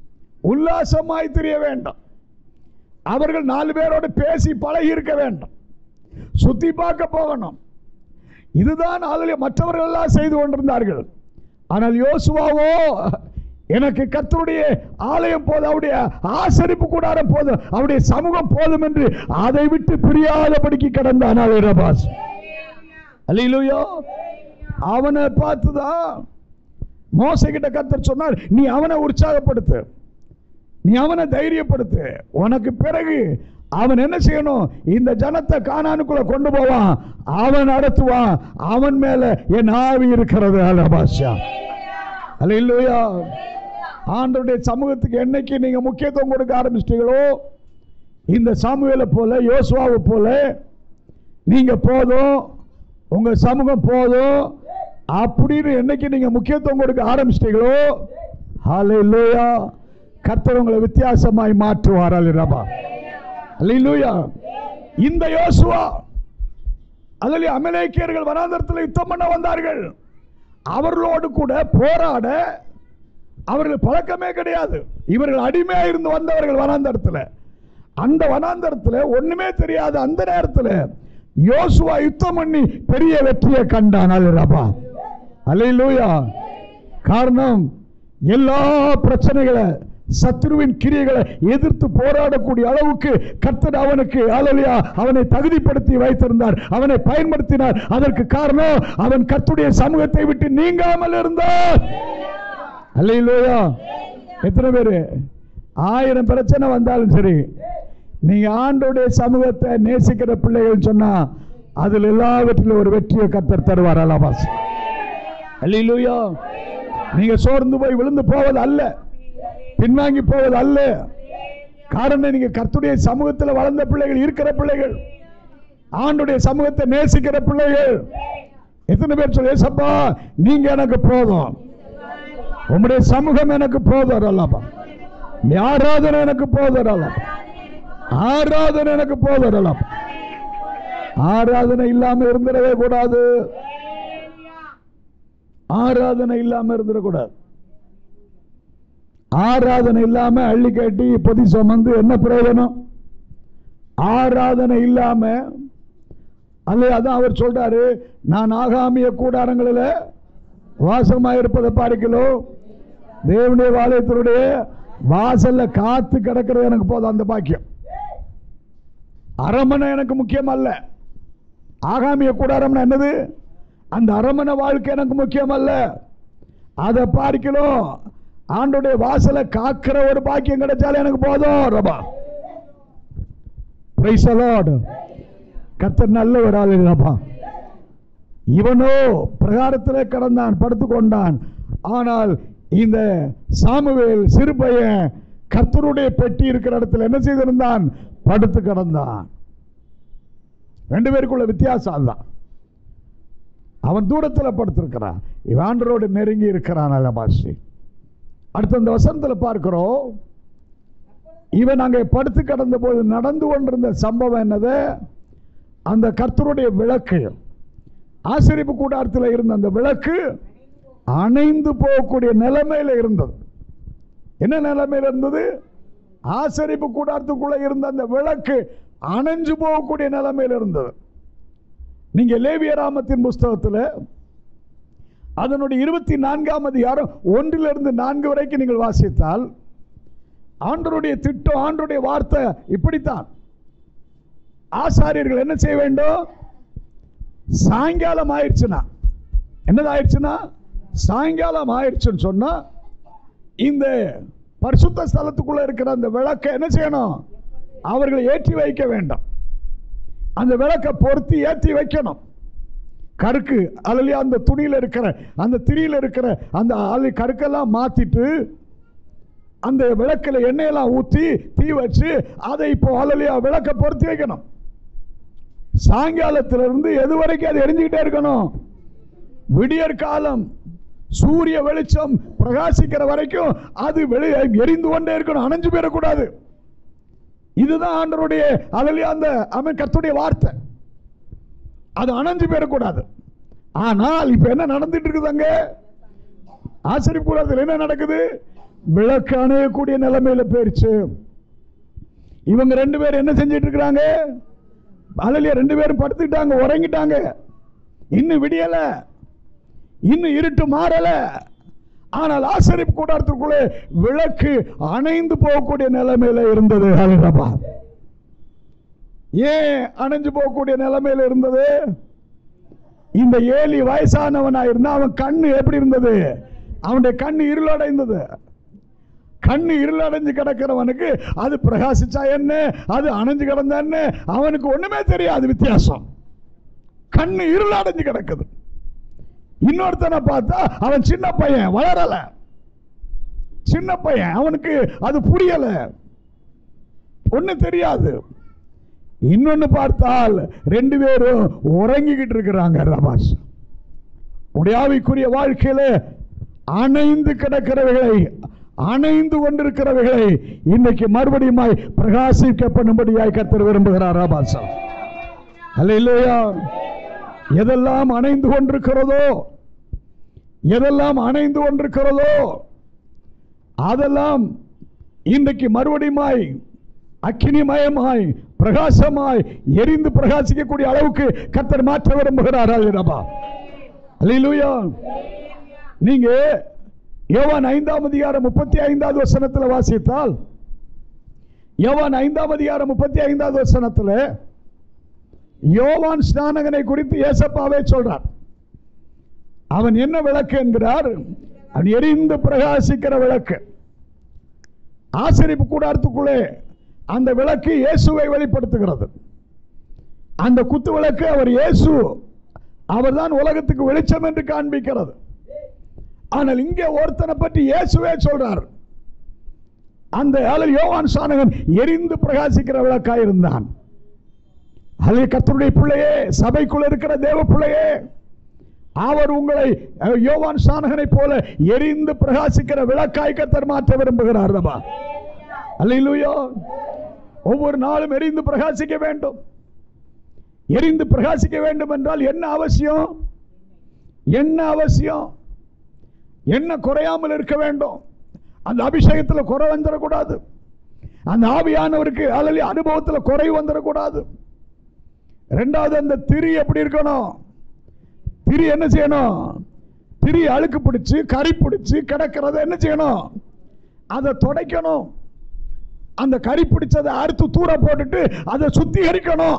உல்லாசமாய் தெரிய வேண்டும் அவர்கள் நாலு பேரோடு பேசி பழகி இருக்க வேண்டும் சுத்தி பார்க்க போகணும் இதுதான் அதில் மற்றவர்கள் எல்லாம் செய்து கொண்டிருந்தார்கள் ஆனால் யோசுவாவோ எனக்கு கர்த்தருடைய ஆலயம் போதும் அவருடைய ஆசரிப்பு கூடாரம் போதும் அவருடைய சமூகம் போதும் என்று அதை விட்டு பிரியாதபடிக்கு கிடந்தான் ரபாஸ் அல்லையிலூயோ அவனை பார்த்துதான் மோசை கிட்ட கர்த்தர் சொன்னார் நீ அவனை உற்சாகப்படுத்து நீ அவனை தைரியப்படுத்து உனக்கு பிறகு அவன் என்ன செய்யணும் இந்த ஜனத்தை காணானுக்குள்ள கொண்டு போவான் அவன் நடத்துவான் அவன் மேல என் ஆவி இருக்கிறது அலபாஷா அல்ல இல்லையா ஆண்டருடைய சமூகத்துக்கு என்னைக்கு நீங்க முக்கியத்துவம் கொடுக்க ஆரம்பிச்சிட்டீங்களோ இந்த சாமுவேலை போல யோசுவாவை போல நீங்க போதும் உங்க சமூகம் போதும் அப்படின்னு என்னைக்கு நீங்க முக்கியத்துவம் கொடுக்க ஆரம்பிச்சிட்டீங்களோ ஹalleluya கர்த்தர் உங்களை வித்தியாசமாய் மாற்றுவார் அல்லா அல்லேலூயா இந்த யோசுவா அதில் அமலேக்கியர்கள் வனாந்தரத்தில் யுத்தம் பண்ண வந்தார்கள் அவர்களோடு கூட போராட அவர்கள் பழக்கமே கிடையாது இவர்கள் அடிமையா இருந்து வந்தவர்கள் வனாந்தரத்தில் அந்த வனாந்தரத்தில் ஒண்ணுமே தெரியாது அந்த நேரத்தில் யோசுவா யுத்தம் பண்ணி பெரிய வெற்றியை கண்டான் அல்லப்பா அல்லேலூயா காரணம் எல்லா பிரச்சனைகளை சத்ருவின் கிரியைகளை எதிர்த்து போராடக்கூடிய அளவுக்கு கர்த்தர் அவனுக்கு அலலியா அவனை தகுதிப்படுத்தி வைத்திருந்தார் அவனை பயன்படுத்தினார் அதற்கு காரணம் அவன் கர்த்துடைய சமூகத்தை விட்டு நீங்காமல் இருந்தார் அல்லையிலோயா எத்தனை பேரு ஆயிரம் பிரச்சனை வந்தாலும் சரி நீங்க ஆண்டோடைய சமூகத்தை நேசிக்கிற பிள்ளைகள் சொன்னா அதில் எல்லாவற்றிலும் ஒரு வெற்றியை கர்த்தர் தருவார் அலாபாஸ் அல்லையிலோயா நீங்க சோர்ந்து போய் விழுந்து போவது அல்ல பின்வாங்கி போவது அல்ல காரணம் நீங்க கர்த்துடைய சமூகத்தில் வளர்ந்த பிள்ளைகள் இருக்கிற பிள்ளைகள் ஆண்டுடைய சமூகத்தை நேசிக்கிற பிள்ளைகள் எத்தனை பேர் சொல்லி ஏசப்பா நீங்க எனக்கு போதும் உம்முடைய சமூகம் எனக்கு போதும் அல்லப்பா ஆராதனை எனக்கு போதும் அல்லப்பா ஆராதனை எனக்கு போதும் அல்லப்பா ஆராதனை இல்லாம இருந்துடவே கூடாது ஆராதனை இல்லாம இருந்துடக்கூடாது ஆராதனை இல்லாம அள்ளி கட்டி பொதி சுமந்து என்ன பிரயோஜனம் ஆராதனை இல்லாம அல்ல அதான் அவர் சொல்றாரு நான் ஆகாமிய கூடாரங்களில் வாசமாக இருப்பதை பார்க்கலாம் தேவனுடைய வாலயத்தினுடைய வாசல்ல காத்து கிடக்கிறது எனக்கு போதும் அந்த பாக்கியம் அரமனை எனக்கு முக்கியம் அல்ல ஆகாமிய கூடாரம்னா என்னது அந்த அரமனை வாழ்க்கை எனக்கு முக்கியம் அல்ல அதை பார்க்கலாம் ஆண்டுடைய வாசலை காக்கிற ஒரு பாக்கியம் கிடைச்சாலே எனக்கு போதும் ரபா பிரைஸ் அலாட் கர்த்தர் நல்ல ஒரு ஆள் இல்லப்பா இவனோ பிரகாரத்தில் கடந்தான் படுத்துக்கொண்டான் ஆனால் இந்த சாமுவேல் சிறு பையன் கர்த்தருடைய பெட்டி இருக்கிற இடத்துல என்ன செய்திருந்தான் படுத்து கிடந்தான் ரெண்டு பேருக்குள்ள வித்தியாசம் அதுதான் அவன் தூரத்தில் படுத்திருக்கிறான் இவன் ஆண்டரோடு நெருங்கி இருக்கிறான் அலபாசி அடுத்த அந்த வசனத்தில் பார்க்கிறோம் இவன் அங்கே படுத்து கிடந்த போது நடந்து கொண்டிருந்த சம்பவம் என்னது அந்த கர்த்தருடைய விளக்கு ஆசிரிப்பு கூடாரத்தில் இருந்த அந்த விளக்கு அணைந்து போகக்கூடிய நிலைமையில இருந்தது என்ன நிலைமையில இருந்தது ஆசரிப்பு கூடாரத்துக்குள்ள இருந்த அந்த விளக்கு அணைஞ்சு போகக்கூடிய நிலைமையில இருந்தது நீங்க லேவியராமத்தின் புஸ்தகத்தில் அதனுடைய இருபத்தி நான்காம் அதிகாரம் ஒன்றிலிருந்து நான்கு வரைக்கும் நீங்கள் வாசித்தால் ஆண்டருடைய திட்டம் ஆண்டருடைய வார்த்தை இப்படித்தான் ஆசாரியர்கள் என்ன செய்ய வேண்டும் சாயங்காலம் ஆயிடுச்சுன்னா என்னது ஆயிடுச்சுன்னா சாயங்காலம் ஆயிடுச்சுன்னு சொன்னா இந்த பரிசுத்த ஸ்தலத்துக்குள்ள இருக்கிற அந்த விளக்கை என்ன செய்யணும் அவர்களை ஏற்றி வைக்க வேண்டும் அந்த விளக்கை பொருத்தி ஏற்றி வைக்கணும் கருக்கு அதுலயே அந்த துணியில் இருக்கிற அந்த திரியில் இருக்கிற அந்த அலை கருக்கெல்லாம் மாத்திட்டு அந்த விளக்குல எண்ணெயெல்லாம் ஊற்றி தீ வச்சு அதை இப்போ அலலியா விளக்க பொருத்தி வைக்கணும் சாயங்காலத்திலிருந்து எது வரைக்கும் அது எரிஞ்சுக்கிட்டே இருக்கணும் விடியற் காலம் சூரிய வெளிச்சம் பிரகாசிக்கிற வரைக்கும் அது வெளி எரிந்து கொண்டே இருக்கணும் அணைஞ்சு போயிடக்கூடாது இதுதான் ஆண்டருடைய அதிலே அந்த அவன் கர்த்தருடைய வார்த்தை அது அணைஞ்சு போயிடக்கூடாது ஆனால் இப்ப என்ன நடந்துட்டு இருக்குதாங்க ஆச்சரிய கூடாது என்ன நடக்குது விளக்கு அணையக்கூடிய நிலைமையில போயிருச்சு இவங்க ரெண்டு பேரும் என்ன செஞ்சிட்டு இருக்கிறாங்க அலலியா ரெண்டு பேரும் படுத்துக்கிட்டாங்க உறங்கிட்டாங்க இன்னும் விடியல இன்னும் இருட்டு மாறல ஆனால் ஆசரிப்பு கூடாரத்திற்குள்ளே விளக்கு அணைந்து போகக்கூடிய நிலைமையில இருந்தது ஹalleluya. ஏன் அணைஞ்சு போகக்கூடிய நிலைமையில இருந்தது இந்த ஏலி வயசானவனா இருந்தா அவன் கண்ணு எப்படி இருந்தது அவனுடைய கண்ணு இருளடைந்தது கண்ணு இருளடைஞ்சு கிடக்கிறவனுக்கு அது பிரகாசிச்சா என்ன அது அணைஞ்சு கிடந்தா என்ன அவனுக்கு ஒண்ணுமே தெரியாது வித்தியாசம் கண்ணு இருளடைஞ்சு கிடக்குது இன்னொருத்தனை பார்த்தா அவன் சின்ன பையன் வளரல சின்ன பையன் அவனுக்கு அது புரியல ஒண்ணு தெரியாது இன்னொன்னு பார்த்தால் ரெண்டு பேரும் உறங்கிக்கிட்டு இருக்கிறாங்க ரபாஸ் உடையாவிக்குரிய வாழ்க்கையில அணைந்து கிடக்கிறவைகளை அணைந்து கொண்டிருக்கிறவைகளை இன்னைக்கு மறுபடியுமாய் பிரகாசிக்கப்படும்படியாய் கர்த்தர் விரும்புகிறார் ராபாசா அல்ல இல்லையா எதெல்லாம் அணைந்து கொண்டிருக்கிறதோ எதெல்லாம் அணைந்து கொண்டிருக்கிறதோ அதெல்லாம் இன்றைக்கு மறுபடியுமாய் அக்கினிமயமாய் பிரகாசமாய் எரிந்து பிரகாசிக்கக்கூடிய அளவுக்கு கர்த்தர் மாற்ற விரும்புகிறார் அல்லா அல்லேலூயா நீங்க யோவான் ஐந்தாம் அதிகாரம் முப்பத்தி ஐந்தாவது வசனத்தில் வாசித்தால் யோவான் ஐந்தாம் அதிகாரம் முப்பத்தி ஐந்தாவது வசனத்தில் யோவான் ஸ்நானகனை குறித்து ஏசப்பாவே சொல்றார் அவன் என்ன விளக்கு என்கிறார் அவன் எரிந்து பிரகாசிக்கிற விளக்கு ஆசரிப்பு கூடாரத்துக்குள்ளே அந்த விளக்கு இயேசுவை வெளிப்படுத்துகிறது அந்த குத்து விளக்கு அவர் இயேசு அவர்தான் உலகத்துக்கு வெளிச்சம் என்று காண்பிக்கிறது ஆனால் இங்கே ஒருத்தனை பற்றி இயேசுவே சொல்றார் அந்த ஆளில் யோவான் சானகன் எரிந்து பிரகாசிக்கிற விளக்காய் இருந்தான் அதில் கர்த்தருடைய பிள்ளையே சபைக்குள்ள இருக்கிற தேவ பிள்ளையே அவர் உங்களை அஹ், யோவான் சானகனை போல எரிந்து பிரகாசிக்கிற விளக்காய் கர்த்தர் மாற்ற விரும்புகிறார் ரபா அல்லேலூயா ஒவ்வொரு நாளும் எரிந்து பிரகாசிக்க வேண்டும் எரிந்து பிரகாசிக்க வேண்டும் என்றால் என்ன அவசியம் என்ன அவசியம் என்ன குறையாமல் இருக்க வேண்டும் அந்த அபிஷேகத்தில் குறை வந்துடக்கூடாது அந்த ஆவியானவருக்கு அல்லது அனுபவத்தில் குறை வந்துடக்கூடாது ரெண்டாவது அந்த திரி எப்படி இருக்கணும் திரி என்ன செய்யணும் திரி அழுக்கு பிடிச்சு கறி பிடிச்சு கிடக்கிறத என்ன செய்யணும் அதை துடைக்கணும் அந்த கறி பிடிச்சதை அறுத்து தூர போட்டுட்டு அதை சுத்திகரிக்கணும்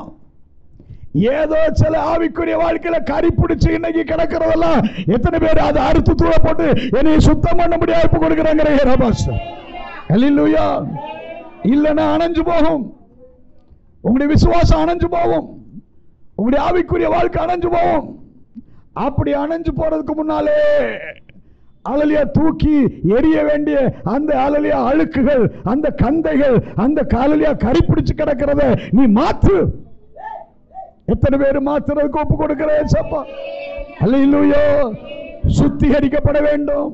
ஏதோ சில ஆவிக்குரிய வாழ்க்கையில கறி பிடிச்சு இன்னைக்கு கிடக்கிறதெல்லாம் எத்தனை பேர் அதை அறுத்து தூர போட்டு என்னை சுத்தம் பண்ண முடியாது கொடுக்குறாங்க ரபாஸ் அல்லேலூயா இல்லைன்னா அணைஞ்சு போகும் உங்களுடைய விசுவாசம் அணைஞ்சு போகும் உங்களுடைய ஆவிக்குரிய வாழ்க்கை அணைஞ்சு போகும் அப்படி அணைஞ்சு போறதுக்கு முன்னாலே அலலியா தூக்கி எரிய வேண்டிய அந்த அலலியா அழுக்குகள் அந்த கந்தைகள் அந்த காலலியா கறி பிடிச்சு கிடக்கிறத நீ மாத்து எத்தனை பேர் மாத்துறதுக்கு ஒப்பு கொடுக்கிற சப்பா அல்லையிலூயோ சுத்திகரிக்கப்பட வேண்டும்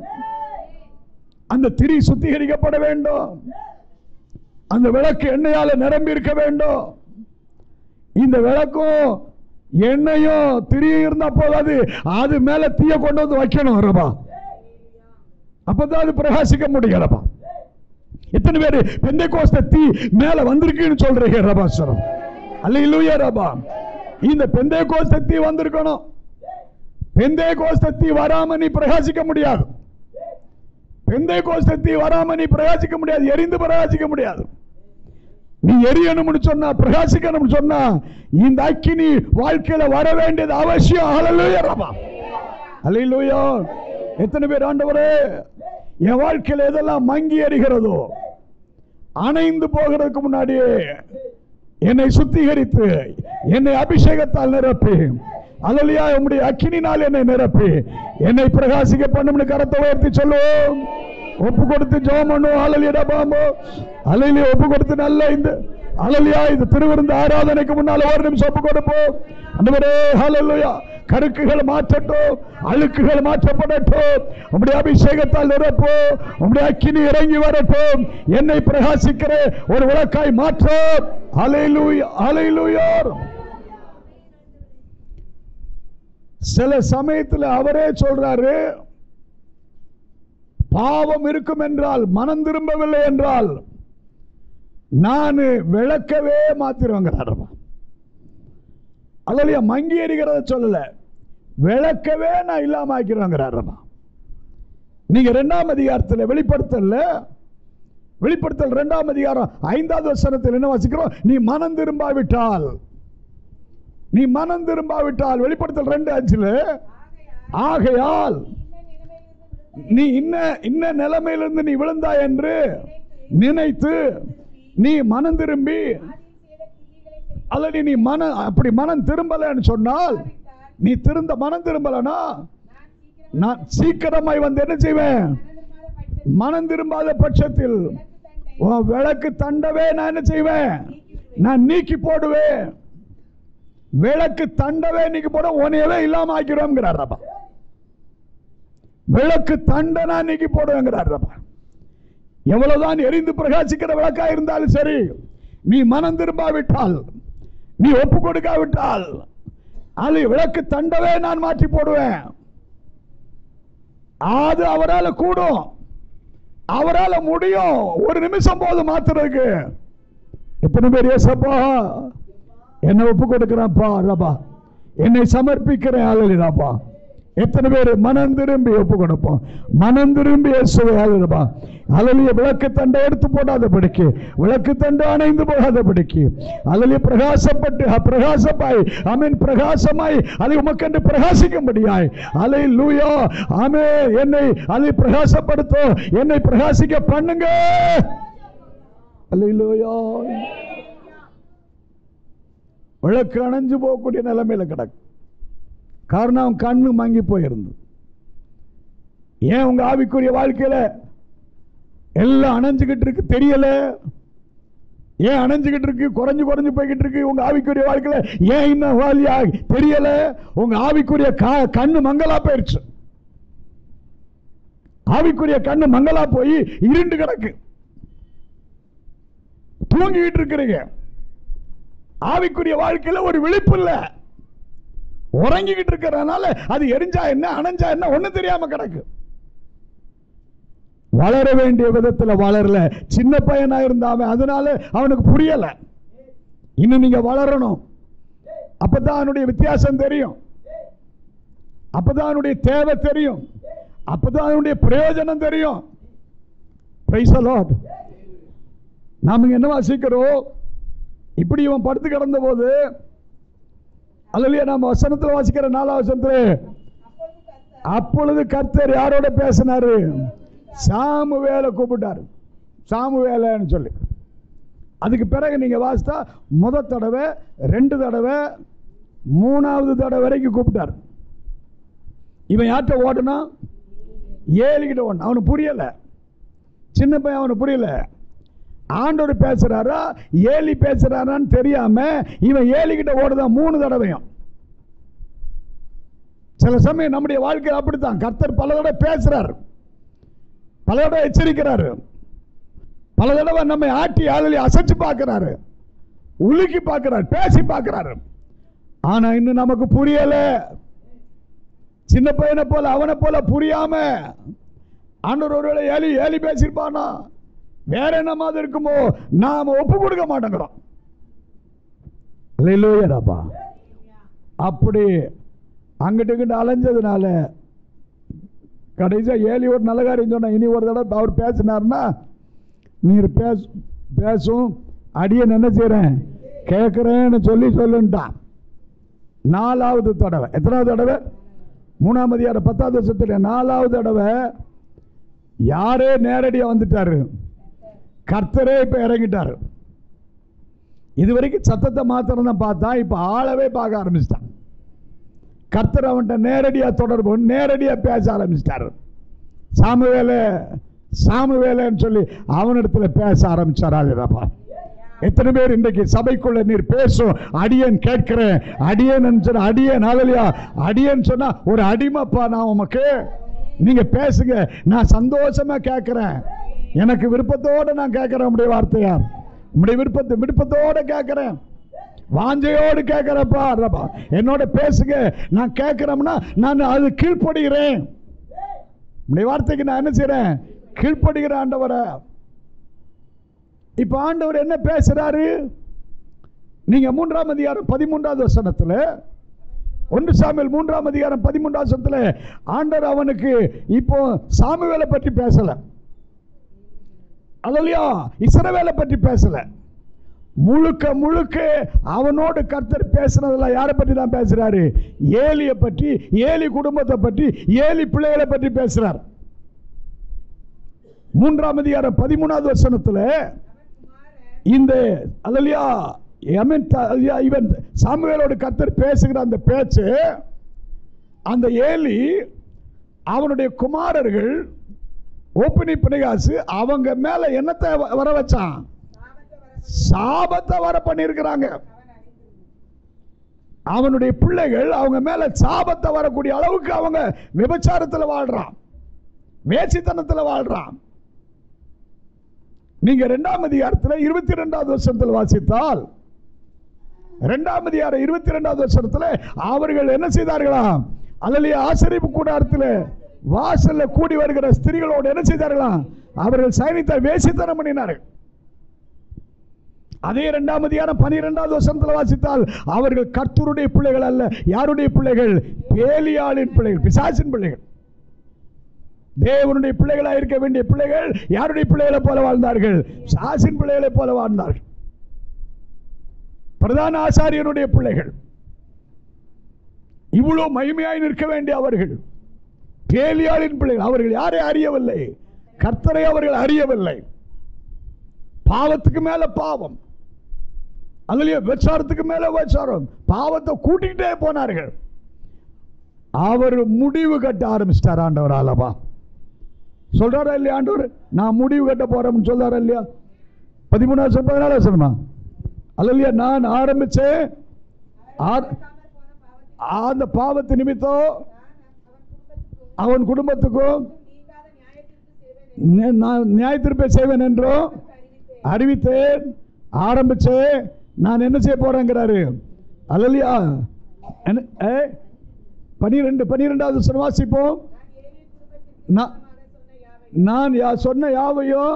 அந்த திரி சுத்திகரிக்கப்பட வேண்டும் அந்த விளக்கு எண்ணெயால நிரம்பி இருக்க வேண்டும் இந்த விளக்கும் எண்ணெயும் திரியும் இருந்தா போதாது அது மேல தீய கொண்டு வந்து வைக்கணும் ரபா அப்பதான் அது பிரகாசிக்க முடியலப்பா எத்தனை பேர் பெந்தை கோஸ்த தீ மேல வந்திருக்குன்னு சொல்றீங்க ரபாஸ்வரம் அல்ல இல்லையா ரபா இந்த பெந்தை கோஸ்த தீ வந்திருக்கணும் பெந்தை கோஸ்த தீ வராம நீ பிரகாசிக்க முடியாது பெந்தை கோஸ்த தீ வராம நீ பிரகாசிக்க முடியாது எரிந்து பிரகாசிக்க முடியாது நீ எரியணும்னு சொன்னா பிரகாசிக்கணும்னு சொன்னா இந்த அக்கினி வாழ்க்கையில வர வேண்டியது அவசியம் ஹalleluya ரபா ஹalleluya எத்தனை பேர் ஆண்டவரே என் வாழ்க்கையில எதெல்லாம் மங்கி எறிகிறதோ அணைந்து போகிறதுக்கு முன்னாடியே என்னை சுத்திகரித்து என்னை அபிஷேகத்தால் நிரப்பி அல்லலியா உம்முடைய அக்கினினால் என்னை நிரப்பி என்னை பிரகாசிக்க பண்ணும்னு கரத்தை உயர்த்தி சொல்லுவோம் ஒப்பு கொடுத்து ஜெபம் பண்ணுவோம் அலலியடா பாம்போ அலையிலே ஒப்பு கொடுத்து நல்ல இந்த அலலியா இந்த திருவிருந்த ஆராதனைக்கு முன்னால ஒரு நிமிஷம் ஒப்பு கொடுப்போம் அந்தவரே ஹalleluya கருக்குகள் மாற்றட்டும் அழுக்குகள் மாற்றப்படட்டும் உம்முடைய அபிஷேகத்தால் நிரப்போ உம்முடைய அக்கினி இறங்கி வரட்டும் என்னை பிரகாசிக்கிற ஒரு விளக்காய் மாற்றும் ஹalleluya ஹalleluya சில சமயத்தில் அவரே சொல்றாரு பாவம் இருக்கும் என்றால் மனம் திரும்பவில்லை என்றால் நான் விளக்கவே மாத்திருவேங்கிறார் அல்லையா மங்கி எறிகிறத சொல்லல விளக்கவே நான் இல்லாம ஆக்கிறோங்கிறார் நீங்க ரெண்டாம் அதிகாரத்தில் வெளிப்படுத்தல வெளிப்படுத்தல் ரெண்டாம் அதிகாரம் ஐந்தாவது வசனத்தில் என்ன வாசிக்கிறோம் நீ மனம் திரும்பாவிட்டால் நீ மனம் திரும்பாவிட்டால் வெளிப்படுத்தல் ரெண்டு அஞ்சுல ஆகையால் நீ இன்ன இன்ன நிலைமையிலிருந்து நீ விழுந்தாய் என்று நினைத்து நீ மனம் திரும்பி அல்லது நீ மன அப்படி மனம் திரும்பலன்னு சொன்னால் நீ திருந்த மனம் திரும்பலனா நான் சீக்கிரமாய் வந்து என்ன செய்வேன் மனம் திரும்பாத பட்சத்தில் உன் விளக்கு தண்டவே நான் என்ன செய்வேன் நான் நீக்கி போடுவேன் விளக்கு தண்டவே நீக்கி போட உனையவே இல்லாம ஆக்கிடுவோங்கிறார் அப்பா விளக்கு தண்டனா நீக்கி போடுவேங்கிறார் அப்பா எவ்வளவுதான் எரிந்து பிரகாசிக்கிற விளக்கா இருந்தாலும் சரி நீ மனம் திரும்பாவிட்டால் நீ ஒப்பு கொடுக்காவிட்டால் அது விளக்கு தண்டவே நான் மாற்றி போடுவேன் அது அவரால் கூடும் அவரால் முடியும் ஒரு நிமிஷம் போது மாத்துறதுக்கு எத்தனை பேர் ஏசப்பா என்னை ஒப்பு கொடுக்கிறேன்ப்பா ரபா என்னை சமர்ப்பிக்கிறேன் ஆளுடாப்பா எத்தனை பேர் மனம் திரும்பி ஒப்பு கொடுப்போம் மனம் திரும்பி இயேசுவை ஆளுடப்பா அலலிய விளக்கு தண்டை எடுத்து போடாத படிக்கு விளக்கு தண்டு அணைந்து போகாத படிக்கு அலலிய பிரகாசப்பட்டு அ, பிரகாசமாய் அமீன் பிரகாசமாய் அதை உமக்கென்று பிரகாசிக்கும்படியாய் அலை லூயா ஆமே என்னை அதை பிரகாசப்படுத்தும் என்னை பிரகாசிக்க பண்ணுங்க அலை லூயா விளக்கு அணைஞ்சு போகக்கூடிய நிலைமையில கிடக்கு காரணம் அவன் கண்ணு மங்கி போயிருந்து ஏன் உங்க ஆவிக்குரிய வாழ்க்கையில எல்லாம் அணைஞ்சுக்கிட்டு இருக்கு தெரியல ஏன் அணைஞ்சுக்கிட்டு இருக்கு குறைஞ்சு குறைஞ்சு போய்கிட்டு இருக்கு உங்க ஆவிக்குரிய வாழ்க்கையில ஏன் இன்னும் வாலியா தெரியல உங்க ஆவிக்குரிய கா- கண்ணு மங்களா போயிருச்சு ஆவிக்குரிய கண்ணு மங்களா போய் இருண்டு கிடக்கு தூங்கிக்கிட்டு இருக்கிறீங்க ஆவிக்குரிய வாழ்க்கையில ஒரு விழிப்பு இல்ல உறங்கிக்கிட்டு இருக்கிறதுனால அது எரிஞ்சா என்ன அணைஞ்சா என்ன ஒண்ணு தெரியாம கிடக்கு வளர வேண்டிய விதத்துல வளரல சின்ன பையனா இருந்தாம அதனால அவனுக்கு புரியல இன்னும் நீங்க வளரணும் அப்பதான் அவனுடைய வித்தியாசம் தெரியும் அப்பதான் அவனுடைய தேவை தெரியும் அப்பதான் அவனுடைய பிரயோஜனம் தெரியும் Praise the Lord. நாம இங்க என்ன வாசிக்கிறோம் இப்படி இவன் படுத்து கிடந்த போது அல்லையா நாம வசனத்துல வாசிக்கிற நாலாவது வசனத்துல அப்பொழுது கர்த்தர் யாரோட பேசினாரு சாமுவேலை கூப்பிட்டாரு சாமுவேலைன்னு சொல்லி அதுக்கு பிறகு நீங்க வாசித்தா முத தடவை ரெண்டு தடவை மூணாவது தடவை வரைக்கும் கூப்பிட்டாரு இவன் யார்கிட்ட ஓடுனா ஏழுகிட்ட ஓடணும் அவனுக்கு புரியல சின்ன பையன் அவனுக்கு புரியல ஆண்டவர் பேசுறாரா ஏலி பேசுறாரான்னு தெரியாம இவன் ஏலிகிட்ட ஓடுதான் மூணு தடவையும் சில சமயம் நம்முடைய வாழ்க்கை அப்படித்தான் கர்த்தர் பல தடவை பேசுறாரு பல தடவை எச்சரிக்கிறாரு பல தடவை நம்மை ஆட்டி ஆளி அசைச்சு பார்க்கிறாரு உலுக்கி பார்க்கிறாரு பேசி பார்க்கிறாரு ஆனா இன்னும் நமக்கு புரியல சின்ன பையனை போல அவனை போல புரியாம ஆண்டவர் ஒருவேளை ஏலி ஏலி பேசியிருப்பானா வேற என்ன மாதிரி இருக்குமோ நாம ஒப்பு கொடுக்க மாட்டேங்கிறோம் அல்லேலூயாடாப்பா அப்படி அங்கிட்டு இங்கிட்டு அலைஞ்சதுனால கடைசியா ஏலி ஒரு நல்ல காரியம் சொன்னா இனி ஒரு தடவை அவர் பேசினார்னா நீர் பேச பேசும் அடியன் என்ன செய்றேன் கேட்குறேன்னு சொல்லி சொல்லுன்ட்டான் நாலாவது தடவை எத்தனாவது தடவை மூணாம் அதிகார பத்தாவது வருஷத்துல நாலாவது தடவை யாரே நேரடியா வந்துட்டாரு கர்த்தரே இப்ப இறங்கிட்டாரு இது வரைக்கும் சத்தத்தை மாத்திரம் தான் பார்த்தா இப்ப ஆளவே பார்க்க ஆரம்பிச்சிட்டான் கர்த்தர் அவன்கிட்ட நேரடியா தொடர்பு நேரடியா பேச ஆரம்பிச்சிட்டாரு சாமுவேல சாமுவேலன்னு சொல்லி அவனிடத்துல பேச ஆரம்பிச்சார் ஆளுடப்பா எத்தனை பேர் இன்றைக்கு சபைக்குள்ள நீர் பேசும் அடியேன் கேட்கிறேன் அடியேன் சொன்ன அடியேன் அழலியா அடியேன் சொன்னா ஒரு அடிமைப்பா நான் உமக்கு நீங்க பேசுங்க நான் சந்தோஷமா கேட்கிறேன் எனக்கு விருப்பத்தோட நான் கேட்கிறேன் உடைய வார்த்தையா உடைய விருப்பத்தை விருப்பத்தோட கேட்கிறேன் வாஞ்சையோடு கேட்கிறப்பா ரப்பா என்னோட பேசுங்க நான் கேட்கிறோம்னா நான் அது கீழ்ப்படுகிறேன் உடைய வார்த்தைக்கு நான் என்ன செய்றேன் கீழ்ப்படுகிறேன் ஆண்டவரை இப்ப ஆண்டவர் என்ன பேசுறாரு நீங்க மூன்றாம் அதிகாரம் பதிமூன்றாவது வசனத்துல ஒன்று சாமியல் மூன்றாம் அதிகாரம் பதிமூன்றாம் வசனத்துல ஆண்டவர் அவனுக்கு இப்போ சாமுவேலை பற்றி பேசல அல்லையா இஸ்ரவேலை பற்றி பேசல முழுக்க முழுக்க அவனோடு கர்த்தர் பேசுனதுல யாரை பற்றி தான் பேசுறாரு ஏலியை பற்றி ஏலி குடும்பத்தை பற்றி ஏலி பிள்ளைகளை பற்றி பேசுறார் மூன்றாம் அதிகாரம் பதிமூணாவது வசனத்துல இந்த அல்லையா எமன் த- அல்லையா, இவன் சாமுவேலோடு கர்த்தர் பேசுகிற அந்த பேச்சு அந்த ஏலி அவனுடைய குமாரர்கள் ஓப்பினி பிணைகாசு அவங்க மேல என்னத்தை வ- வர வச்சான் சாபத்தை வர பண்ணியிருக்கிறாங்க அவனுடைய பிள்ளைகள் அவங்க மேல சாபத்தை வரக்கூடிய அளவுக்கு அவங்க விபச்சாரத்துல வாழ்றான் வேசித்தனத்துல வாழ்றான் நீங்க இரண்டாம் அதிகாரத்துல இருபத்தி ரெண்டாவது வருஷத்தில் வாசித்தால் இரண்டாம் அதிகாரம் இருபத்தி ரெண்டாவது வருஷத்துல அவர்கள் என்ன செய்தார்களாம் அல்லது ஆசிரியப்பு கூடாரத்தில் வாசல்ல கூடி வருகிற ஸ்திரீகளோடு என்ன செய்தார்களாம் அவர்கள் சைனித்த வேசித்தனம் பண்ணினார்கள் அதே இரண்டாம் அதிகாரம் பனிரெண்டாவது வருஷத்துல வாசித்தால் அவர்கள் கர்த்தருடைய பிள்ளைகள் அல்ல யாருடைய பிள்ளைகள் பேலியாளின் பிள்ளைகள் பிசாசின் பிள்ளைகள் தேவனுடைய பிள்ளைகளாக இருக்க வேண்டிய பிள்ளைகள் யாருடைய பிள்ளைகளை போல வாழ்ந்தார்கள் சாசின் பிள்ளைகளை போல வாழ்ந்தார்கள் பிரதான ஆசாரியனுடைய பிள்ளைகள் இவ்வளவு மகிமையாய் நிற்க வேண்டிய அவர்கள் பேலியாளின் பிள்ளைகள் அவர்கள் யாரை அறியவில்லை கர்த்தரை அவர்கள் அறியவில்லை பாவத்துக்கு மேல பாவம் அதுலயே விசாரத்துக்கு மேல விசாரம் பாவத்தை கூட்டிக்கிட்டே போனார்கள் அவர் முடிவு கட்ட ஆரம்பிச்சிட்டார் ஆண்டவர் ஆலபா சொல்றாரா இல்லையா ஆண்டவர் நான் முடிவு கட்ட போறேன்னு சொல்றாரா இல்லையா பதிமூணாவது பதினாலாவது சொல்லுமா அல்லையா நான் ஆரம்பிச்சேன் ஆ- அந்த பாவத்து நிமித்தம் அவன் குடும்பத்துக்கும் நே- நான் நியாய தீர்ப்பை செய்வேன் என்றும் அறிவித்தேன் ஆரம்பிச்சேன் நான் என்ன செய்ய போறேங்கிறாரு அல்லையா என்ன- ஏ, பனிரெண்டு பனிரெண்டாவது சொன்ன வாசிப்போம் நான் நான் யா சொன்ன யாவையும்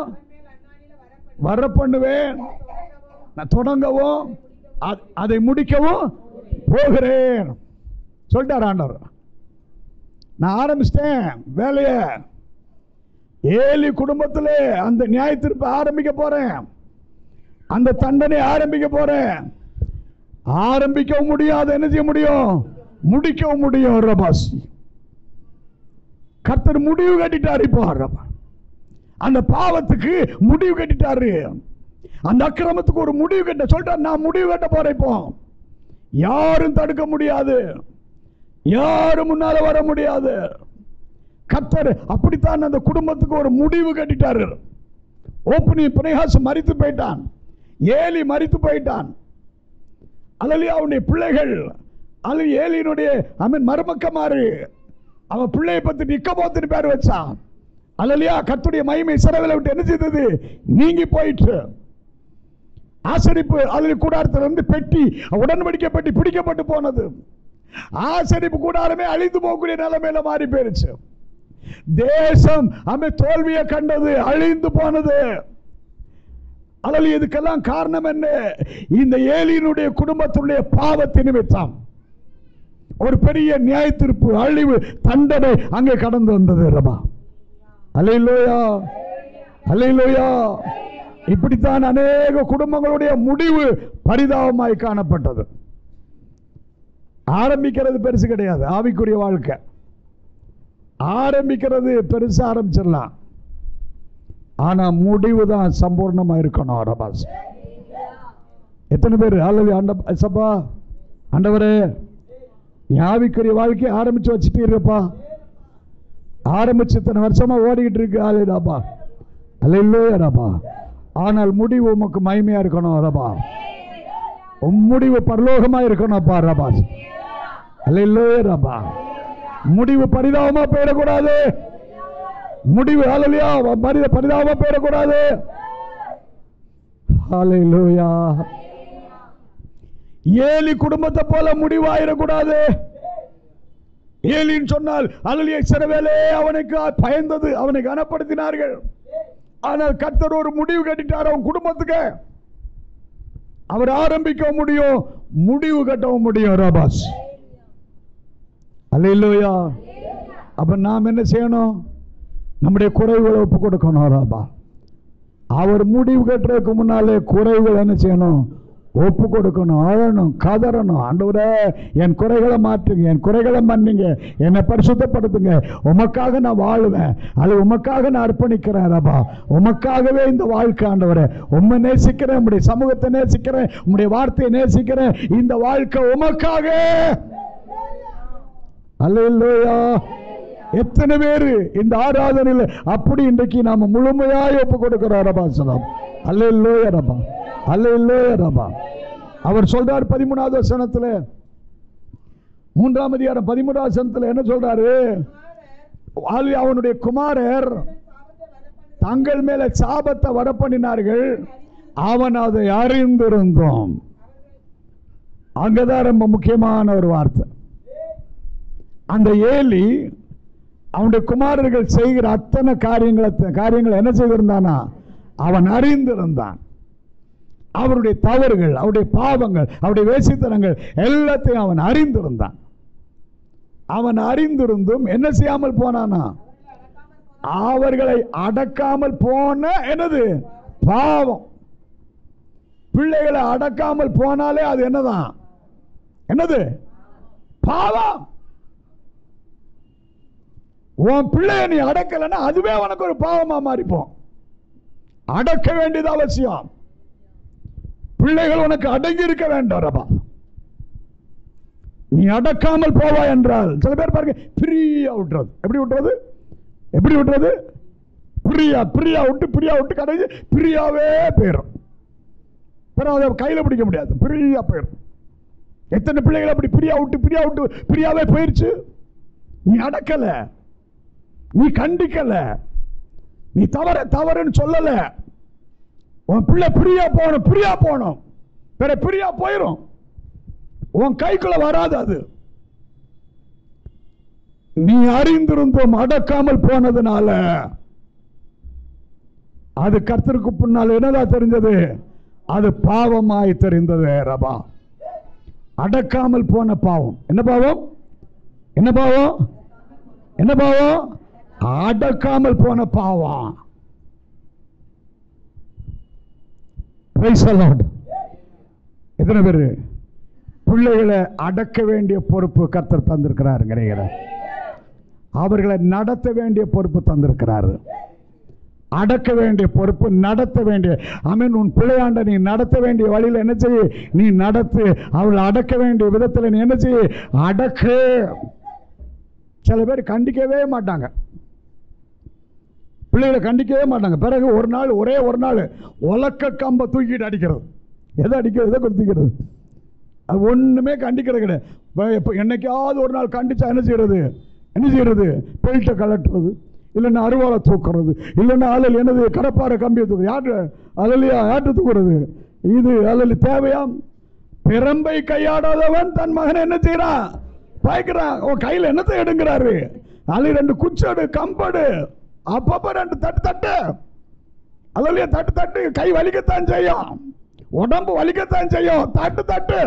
வர பண்ணுவேன் நான் தொடங்கவும் அ- அதை முடிக்கவும் போகிறேன் சொல்லிட்டார் ஆண்டவர் நான் ஆரம்பிச்சிட்டேன் வேலையை ஏலி குடும்பத்திலே அந்த நியாய தீர்ப்பை ஆரம்பிக்க போறேன் அந்த தண்டனை ஆரம்பிக்க போறேன் ஆரம்பிக்கவும் முடியாது என்ன செய்ய முடியும் முடிக்கவும் முடியும் ரபாஸ் கர்த்தர் முடிவு கட்டிட்டாரு இப்போ ரபா. அந்த பாவத்துக்கு முடிவு கட்டிட்டாரு அந்த அக்கிரமத்துக்கு ஒரு முடிவு கட்ட சொல்லிட்டார் நான் முடிவு கட்ட போறேன் இப்போ யாரும் தடுக்க முடியாது யாரும் முன்னால வர முடியாது கர்த்தர் அப்படித்தான் அந்த குடும்பத்துக்கு ஒரு முடிவு கட்டிட்டாரு ஓப்பனி பிரகாசம் மறித்து போயிட்டான் ஏலி மறித்து போயிட்டான் அல்லது அவனுடைய பிள்ளைகள் அல்லது ஏலியினுடைய அவன் மருமக்கமாறு அவன் பிள்ளையை பத்தி நிக்க போத்துன்னு பேர் வச்சான் அல்லலையா கத்துடைய மகிமை சிறவில விட்டு என்ன செய்தது நீங்கி போயிற்று ஆசரிப்பு அதில் கூடாரத்தில் இருந்து பெட்டி உடன்படிக்கை பெட்டி பிடிக்கப்பட்டு போனது ஆசரிப்பு கூடாரமே அழிந்து போகக்கூடிய நிலைமையில மாறி போயிருச்சு தேசம் அமை தோல்வியை கண்டது அழிந்து போனது அல்லது இதுக்கெல்லாம் காரணம் என்ன இந்த ஏலியினுடைய குடும்பத்தினுடைய பாவத்தை நிமித்தம் ஒரு பெரிய நியாய தீர்ப்பு அழிவு தண்டனை அங்கே கடந்து வந்தது ரபா அலையிலோயா அலையிலோயா இப்படித்தான் அநேக குடும்பங்களுடைய முடிவு பரிதாபமாய் காணப்பட்டது ஆரம்பிக்கிறது பெருசு கிடையாது ஆவிக்குரிய வாழ்க்கை ஆரம்பிக்கிறது பெருசா ஆரம்பிச்சிடலாம் ஆனா முடிவு தான் சம்பூர்ணமா இருக்கணும் ரபாஸ் எத்தனை பேர் அல்லது ஆண்ட சப்பா ஆண்டவரே யாவிக்குரிய வாழ்க்கையை ஆரம்பிச்சு வச்சுட்டீங்கப்பா ஆரம்பிச்சு இத்தனை வருஷமா ஓடிக்கிட்டு இருக்கு ஆளுடாப்பா அல்லையா ரபா ஆனால் முடிவு உமக்கு மகிமையா இருக்கணும் ரபா உம் முடிவு பரலோகமா இருக்கணும்ப்பா ரபா அல்லையா ரபா முடிவு பரிதாபமா போயிடக்கூடாது முடிவு அலலியா மனித பரிதாபமா போயிடக்கூடாது ஹalleluya ஏலி குடும்பத்தை போல முடிவாயிடக்கூடாது ஏலின்னு சொன்னால் அலலிய சிறவேலே அவனுக்கு பயந்தது அவனை கனப்படுத்தினார்கள் ஆனால் கர்த்தர் ஒரு முடிவு கட்டிட்டார் அவன் குடும்பத்துக்கு அவர் ஆரம்பிக்க முடியும் முடிவு கட்டவும் முடியும் ராபாஸ் அல்லையா அப்ப நாம் என்ன செய்யணும் நம்முடைய குறைவுகளை ஒப்பு கொடுக்கணும் ராபா அவர் முடிவு கட்டுறதுக்கு முன்னாலே குறைவுகள் என்ன செய்யணும் ஒப்பு கொடுக்கணும் அழணும் கதறணும் ஆண்டவரே என் குறைகளை மாற்றுங்க என் குறைகளை மன்னிங்க என்னை பரிசுத்தப்படுத்துங்க உமக்காக நான் வாழுவேன் அது உமக்காக நான் அர்ப்பணிக்கிறேன் ரபா உமக்காகவே இந்த வாழ்க்கை ஆண்டவரே உம்மை நேசிக்கிறேன் உம்முடைய சமூகத்தை நேசிக்கிறேன் உம்முடைய வார்த்தையை நேசிக்கிறேன் இந்த வாழ்க்கை உமக்காக அல்லையா எத்தனை பேரு இந்த ஆராதனையில் அப்படி இன்றைக்கு நாம முழுமையாய் ஒப்பு கொடுக்கிறோம் ரபா சலாம் அல்லையா ரபா அல்லையா ரபா அவர் சொல்றார் பதிமூணாவது வசனத்துல மூன்றாம் அதிகாரம் பதிமூணாவது வசனத்துல என்ன சொல்றாரு ஆலி- அவனுடைய குமாரர் தங்கள் மேல சாபத்தை வரப்பண்ணினார்கள் அவன் அதை அறிந்திருந்தோம் அங்கதான் ரொம்ப முக்கியமான ஒரு வார்த்தை அந்த ஏலி அவனுடைய குமாரர்கள் செய்கிற அத்தனை காரியங்களை காரியங்களை என்ன செய்திருந்தானா அவன் அறிந்திருந்தான் அவருடைய தவறுகள் அவருடைய பாவங்கள் அவருடைய வேசித்தனங்கள் எல்லாத்தையும் அவன் அறிந்திருந்தான் அவன் அறிந்திருந்தும் என்ன செய்யாமல் போனானா அவர்களை அடக்காமல் போன என்னது பாவம் பிள்ளைகளை அடக்காமல் போனாலே அது என்னதான் என்னது பாவம் உன் பிள்ளைய நீ அடக்கலைன்னா அதுவே உனக்கு ஒரு பாவமா மாறிப்போம் அடக்க வேண்டியது அவசியம் பிள்ளைகள் உனக்கு அடங்கி இருக்க வேண்டும் ரபா நீ அடக்காமல் போவா என்றால் சில பேர் பாருங்க பிரியா விட்டுறது எப்படி விட்டுறது எப்படி விட்டுறது பிரியா பிரியா விட்டு பிரியா விட்டு கடைசி பிரியாவே போயிடும் பிறகு அதை கையில பிடிக்க முடியாது பிரியா போயிடும் எத்தனை பிள்ளைகள் அப்படி பிரியா விட்டு பிரியா விட்டு பிரியாவே போயிருச்சு நீ அடக்கல நீ கண்டிக்கல நீ தவற தவறுன்னு சொல்லல உன் பிள்ளை பிரியா போகணும் பிரியா போகணும் வேற பிரியா போயிடும் உன் கைக்குள்ள வராது அது நீ அறிந்திருந்தும் அடக்காமல் போனதுனால அது கர்த்தருக்கு பின்னால் என்னதா தெரிஞ்சது அது பாவமாய் தெரிந்தது ரபா அடக்காமல் போன பாவம் என்ன பாவம் என்ன பாவம் என்ன பாவம் அடக்காமல் போன பாவம் Praise the Lord. எத்தனை பேரு பிள்ளைகளை அடக்க வேண்டிய பொறுப்பு கர்த்தர் தந்திருக்கிறாருங்கிறீங்க அவர்களை நடத்த வேண்டிய பொறுப்பு தந்திருக்கிறாரு அடக்க வேண்டிய பொறுப்பு நடத்த வேண்டிய அமீன் உன் பிள்ளையாண்ட நீ நடத்த வேண்டிய வழியில் என்ன செய்ய நீ நடத்து அவளை அடக்க வேண்டிய விதத்தில் நீ என்ன செய்ய அடக்கு சில பேர் கண்டிக்கவே மாட்டாங்க பிள்ளைகளை கண்டிக்கவே மாட்டாங்க பிறகு ஒரு நாள் ஒரே ஒரு நாள் உலக்க கம்பை தூக்கிட்டு அடிக்கிறது எதை அடிக்கிறது எதை கொடுத்துக்கிறது அது ஒண்ணுமே கண்டிக்கிறது கிடையாது இப்ப- இப்ப என்னைக்காவது ஒரு நாள் கண்டிச்சா என்ன செய்யறது என்ன செய்யறது பெல்ட்டை கலட்டுறது இல்லைன்னா அருவாளை தூக்குறது இல்லைன்னா அலல் என்னது கடப்பாறை கம்பியை தூக்குறது யாரு அலலியா யார்கிட்ட தூக்குறது இது அலல் தேவையா பிரம்பை கையாடாதவன் தன் மகனை என்ன செய்யறான் பாய்க்கிறான் உன் கையில என்னத்தை எடுங்கிறாரு அலி ரெண்டு குச்சடு கம்படு அப்பப்ப ரெண்டு தட்டு தட்டு அதுலயே தட்டு தட்டு கை வலிக்கத்தான் செய்யும் உடம்பு வலிக்கத்தான் செய்யும் தட்டு தட்டு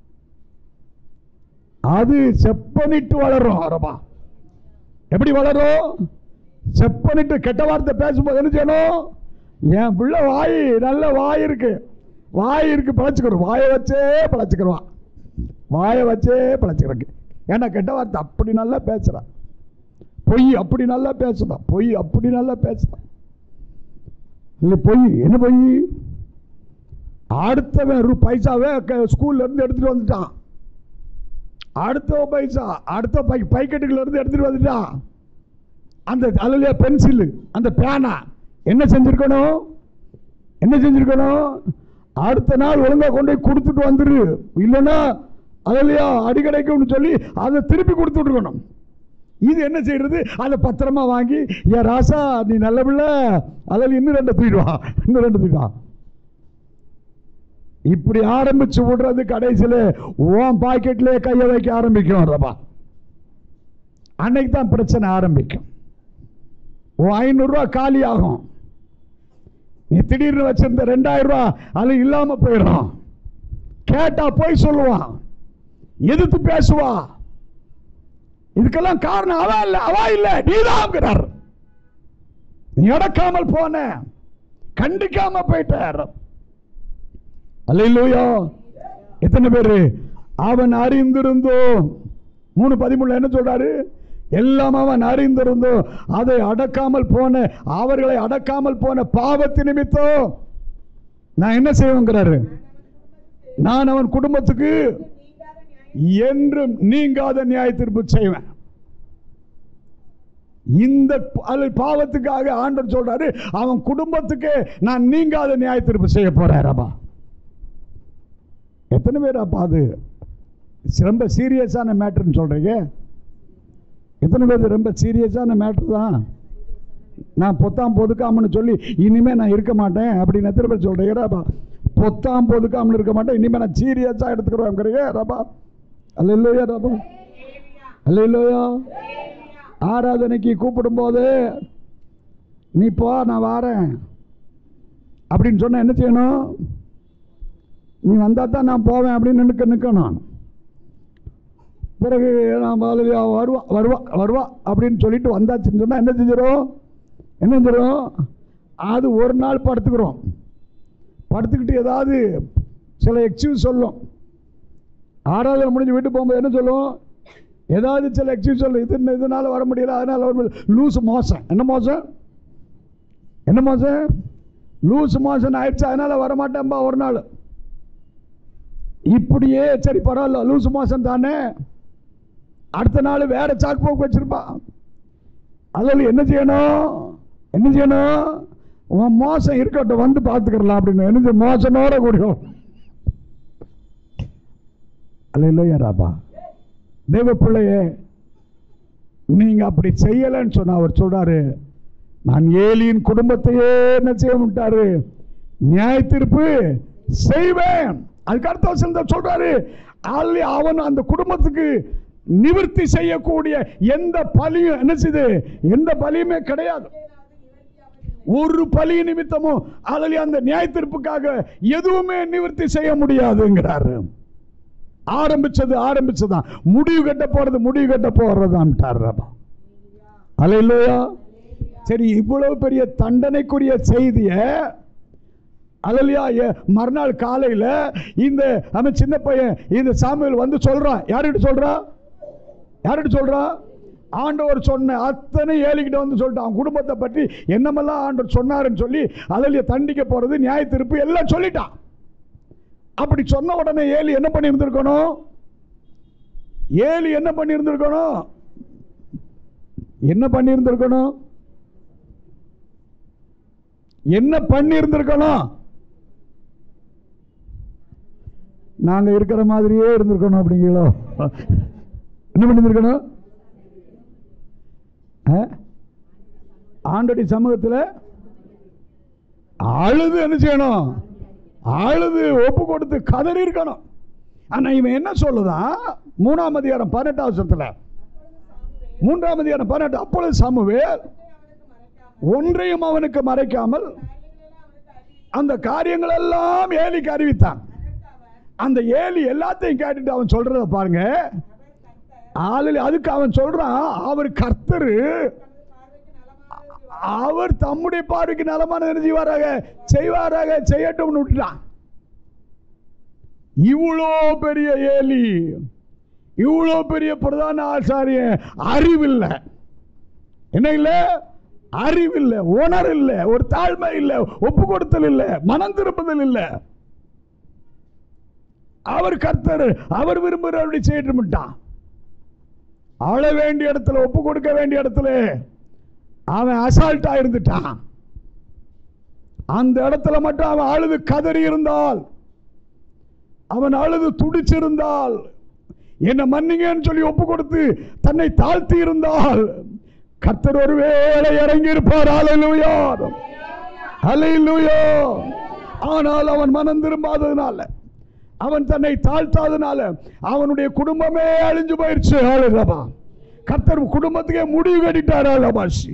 அது செப்பனிட்டு வளரும் அரபா எப்படி வளரும் செப்பனிட்டு கெட்ட வார்த்தை பேசும்போது என்ன செய்யணும் என் பிள்ளை வாய் நல்ல வாய் இருக்கு வாய் இருக்கு பழச்சுக்கிறோம் வாயை வச்சே பழச்சுக்கிறவான் வாயை வச்சே பழச்சுக்கிறக்கு ஏன்னா கெட்ட வார்த்தை அப்படி நல்லா பேசுறான் பொய் அப்படி நல்லா பேசுறான் பொய் அப்படி நல்லா பேசுறான் இல்ல பொய் என்ன பொய் அடுத்தவன் ரூ பைசாவே க- ஸ்கூல்ல இருந்து எடுத்துட்டு வந்துட்டான் அடுத்த பைசா அடுத்த பை பைக்கெட்டுக்குள்ள இருந்து எடுத்துட்டு வந்துட்டான் அந்த அதுல பென்சில் அந்த பேனா என்ன செஞ்சிருக்கணும் என்ன செஞ்சிருக்கணும் அடுத்த நாள் ஒழுங்கா கொண்டு போய் கொடுத்துட்டு வந்துரு இல்லைன்னா அதுலையா அடிக்கடைக்குன்னு சொல்லி அதை திருப்பி கொடுத்துட்டு இருக்கணும் இது என்ன செய்யறது அதை பத்திரமா வாங்கி ஏன் ராசா நீ நல்ல பிள்ளை அதில் இன்னும் ரெண்டு தூக்கிடுவா இன்னும் ரெண்டு தூக்கிடுவா இப்படி ஆரம்பிச்சு விடுறது கடைசியில உன் பாக்கெட்லயே கையை வைக்க ஆரம்பிக்கும் ரபா அன்னைக்கு தான் பிரச்சனை ஆரம்பிக்கும் உன் ஐநூறு ரூபா காலி ஆகும் நீ திடீர்னு வச்சிருந்த ரெண்டாயிரம் ரூபா அது இல்லாம போயிடும் கேட்டா போய் சொல்லுவான் எதிர்த்து பேசுவா இதுக்கெல்லாம் காரணம் அவ இல்ல அவ இல்ல நீதாங்கிறார் நீ அடக்காமல் போன கண்டிக்காம போயிட்டார் அல்லையா எத்தனை பேரு அவன் அறிந்திருந்தோ மூணு பதிமூணுல என்ன சொல்றாரு எல்லாம் அவன் அறிந்திருந்தோ அதை அடக்காமல் போன அவர்களை அடக்காமல் போன பாவத்து நிமித்தம் நான் என்ன செய்வேங்கிறாரு நான் அவன் குடும்பத்துக்கு என்றும் நீங்காத நியாய தீர்ப்பு செய்வேன் இந்த அது பாவத்துக்காக ஆண்டவர் சொல்றாரு அவன் குடும்பத்துக்கு நான் நீங்காத நியாய தீர்ப்பு செய்ய போறாரப்பா எத்தனை பேர் அப்பா அது ரொம்ப சீரியஸான மேட்டர்னு சொல்றீங்க எத்தனை பேர் ரொம்ப சீரியஸான மேட்டர் தான் நான் பொத்தாம் பொதுக்காமன்னு சொல்லி இனிமே நான் இருக்க மாட்டேன் அப்படின்னு எத்தனை பேர் சொல்றீங்க ராபா பொத்தாம் பொதுக்காமல் இருக்க மாட்டேன் இனிமே நான் சீரியஸா எடுத்துக்கிறோம் ராபா அல்லையா ராபா அல்லையா ஆராதனைக்கு கூப்பிடும்போது நீ போ நான் வாரேன் அப்படின்னு சொன்னா என்ன செய்யணும் நீ வந்தா தான் நான் போவேன் அப்படின்னு நிற்க நிற்கணும் பிறகு நான் முதல்ல வருவா வருவா வருவா அப்படின்னு சொல்லிட்டு வந்தாச்சுன்னு சொன்னால் என்ன செஞ்சிடும் என்ன செஞ்சிடும் அது ஒரு நாள் படுத்துக்கிறோம் படுத்துக்கிட்டு ஏதாவது சில எக்ஸ்கியூஸ் சொல்லும் ஆறாவது முடிஞ்சு வீட்டு போகும்போது என்ன சொல்லும் ஏதாவது சில எக்ஸ்கியூஸ் சொல்லும் இது இதனால வர முடியல அதனால வர முடியல லூஸ் மோசம் என்ன மோசம் என்ன மோசம் லூஸ் மோசம் ஆயிடுச்சு அதனால வர மாட்டேன்பா ஒரு நாள் இப்படியே சரி பரவாயில்ல லூசு மோசம் தானே அடுத்த நாள் வேற சாக்கு போக்கு வச்சிருப்பான் அதில் என்ன செய்யணும் என்ன செய்யணும் உன் மோசம் இருக்கட்டும் வந்து பார்த்துக்கலாம் அப்படின்னு என்ன செய்ய மோசனோட கூடியும் அல்ல இல்லையா ராபா தேவ பிள்ளையே நீங்க அப்படி செய்யலைன்னு சொன்னா அவர் சொல்றாரு நான் ஏலியின் குடும்பத்தையே என்ன செய்ய விட்டாரு நியாய தீர்ப்பு செய்வேன் அதுக்கு அடுத்த வசனத்தை சொல்றாரு ஆல்ரெடி அவன் அந்த குடும்பத்துக்கு நிவர்த்தி செய்யக்கூடிய எந்த பலியும் என்ன செய்யுது எந்த பலியுமே கிடையாது ஒரு பலி நிமித்தமும் அதில் அந்த நியாய தீர்ப்புக்காக எதுவுமே நிவர்த்தி செய்ய முடியாதுங்கிறாரு ஆரம்பிச்சது ஆரம்பிச்சதுதான் முடிவு கட்ட போறது முடிவு கட்ட போறதுதான் அலையிலையா சரி இவ்வளவு பெரிய தண்டனைக்குரிய செய்திய அலலியா மறுநாள் காலையில இந்த அவன் சின்ன பையன் இந்த சாமுவேல் வந்து சொல்றான் யார்கிட்ட சொல்றான் யார்கிட்ட சொல்றான் ஆண்டவர் சொன்ன அத்தனை ஏலிக்கிட்ட வந்து சொல்லிட்டு அவன் குடும்பத்தை பற்றி என்னமெல்லாம் ஆண்டவர் சொன்னாருன்னு சொல்லி அதில் தண்டிக்க போறது நியாய தீர்ப்பு எல்லாம் சொல்லிட்டான் அப்படி சொன்ன உடனே ஏலி என்ன பண்ணி இருந்திருக்கணும் ஏலி என்ன பண்ணி இருந்திருக்கணும் என்ன பண்ணி இருந்திருக்கணும் என்ன பண்ணி இருந்திருக்கணும் நாங்க இருக்கிற மாதிரியே இருந்திருக்கணும் அப்படிங்களோ என்ன பண்ணிருக்கணும் ஆண்டடி சமூகத்தில் அழுது என்ன செய்யணும் அழுது ஒப்பு கொடுத்து கதறி இருக்கணும் ஆனா இவன் என்ன சொல்லுதான் மூணாம் அதிகாரம் பதினெட்டாம் வருஷத்துல மூன்றாம் அதிகாரம் பதினெட்டு அப்பொழுது சமுவேல் ஒன்றையும் அவனுக்கு மறைக்காமல் அந்த காரியங்கள் எல்லாம் ஏலிக்கு அறிவித்தான் அந்த ஏலி எல்லாத்தையும் கேட்டுட்டு அவன் சொல்றத பாருங்க ஆளில் அதுக்கு அவன் சொல்றான் அவர் கர்த்தரு அவர் தம்முடைய பார்வைக்கு நலமான செய்வாராக செய்வாராக செய்யட்டும்னு விட்டுட்டான் இவ்வளோ பெரிய ஏலி இவ்வளோ பெரிய பிரதான ஆசாரிய அறிவில்லை என்ன இல்லை அறிவில்லை உணர் இல்லை ஒரு தாழ்மை இல்லை ஒப்பு கொடுத்தல் இல்லை மனம் திருப்புதல் இல்லை அவர் கர்த்தர் அவர் விரும்புகிறபடி செய்யட்டும்ட்டான் ஆள வேண்டிய இடத்துல ஒப்பு கொடுக்க வேண்டிய இடத்துல அவன் அசால்ட்டா இருந்துட்டான் அந்த இடத்துல மட்டும் அவன் அழுது கதறி இருந்தால் அவன் அழுது துடிச்சிருந்தால் என்ன மன்னிங்கன்னு சொல்லி ஒப்பு கொடுத்து தன்னை தாழ்த்தி இருந்தால் கர்த்தர் ஒருவேளை இறங்கி இருப்பார் அலையிலுயா அலையிலுயா ஆனால் அவன் மனம் திரும்பாததுனால அவன் தன்னை தாழ்த்தாதனால அவனுடைய குடும்பமே அழிஞ்சு போயிடுச்சு ஆளுரபா கர்த்தர் குடும்பத்துக்கே முடிவு கட்டிட்டார் ஆலபாஷி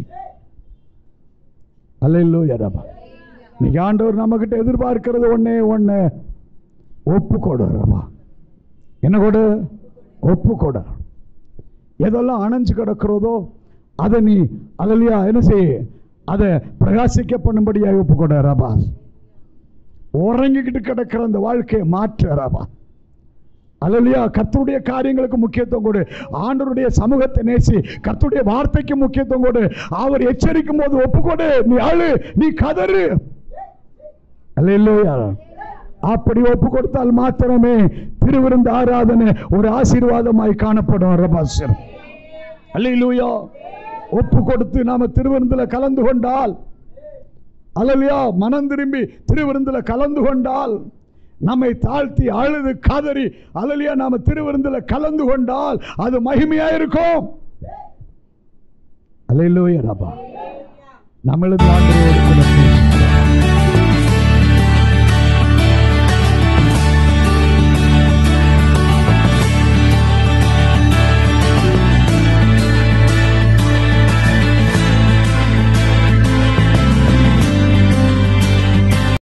அலையிலுயா ரபா இன்னைக்கு ஆண்டவர் நம்மகிட்ட எதிர்பார்க்கிறது ஒண்ணே ஒண்ணு ஒப்பு கொடு ரபா என்ன கொடு ஒப்பு கொடு எதெல்லாம் அணைஞ்சு கிடக்கிறதோ அதை நீ அதிலையா என்ன செய்ய அதை பிரகாசிக்க பண்ணும்படியாக ஒப்பு கொடு ரபா உறங்கிக்கிட்டு கிடக்கிற அந்த வாழ்க்கையை மாற்று ரபா அல்லையா கர்த்தருடைய காரியங்களுக்கு முக்கியத்துவம் கொடு ஆண்டவருடைய சமூகத்தை நேசி கர்த்தருடைய வார்த்தைக்கு முக்கியத்துவம் கொடு அவர் எச்சரிக்கும் போது ஒப்புக்கொடு நீ அழு நீ கதறு அல்லையா அப்படி ஒப்பு கொடுத்தால் மாத்திரமே திருவிருந்த ஆராதனை ஒரு ஆசீர்வாதமாய் காணப்படும் ரபாசர் அல்லையா ஒப்பு கொடுத்து நாம திருவிருந்துல கலந்து கொண்டால் அல்லையா மனம் திரும்பி திருவிருந்துல கலந்து கொண்டால் நம்மை தாழ்த்தி அழுது கதறி அல்லையா நாம திருவிருந்துல கலந்து கொண்டால் அது மகிமையா இருக்கும் அல்லையா ரபா நம்மளது ஆண்டவரோடு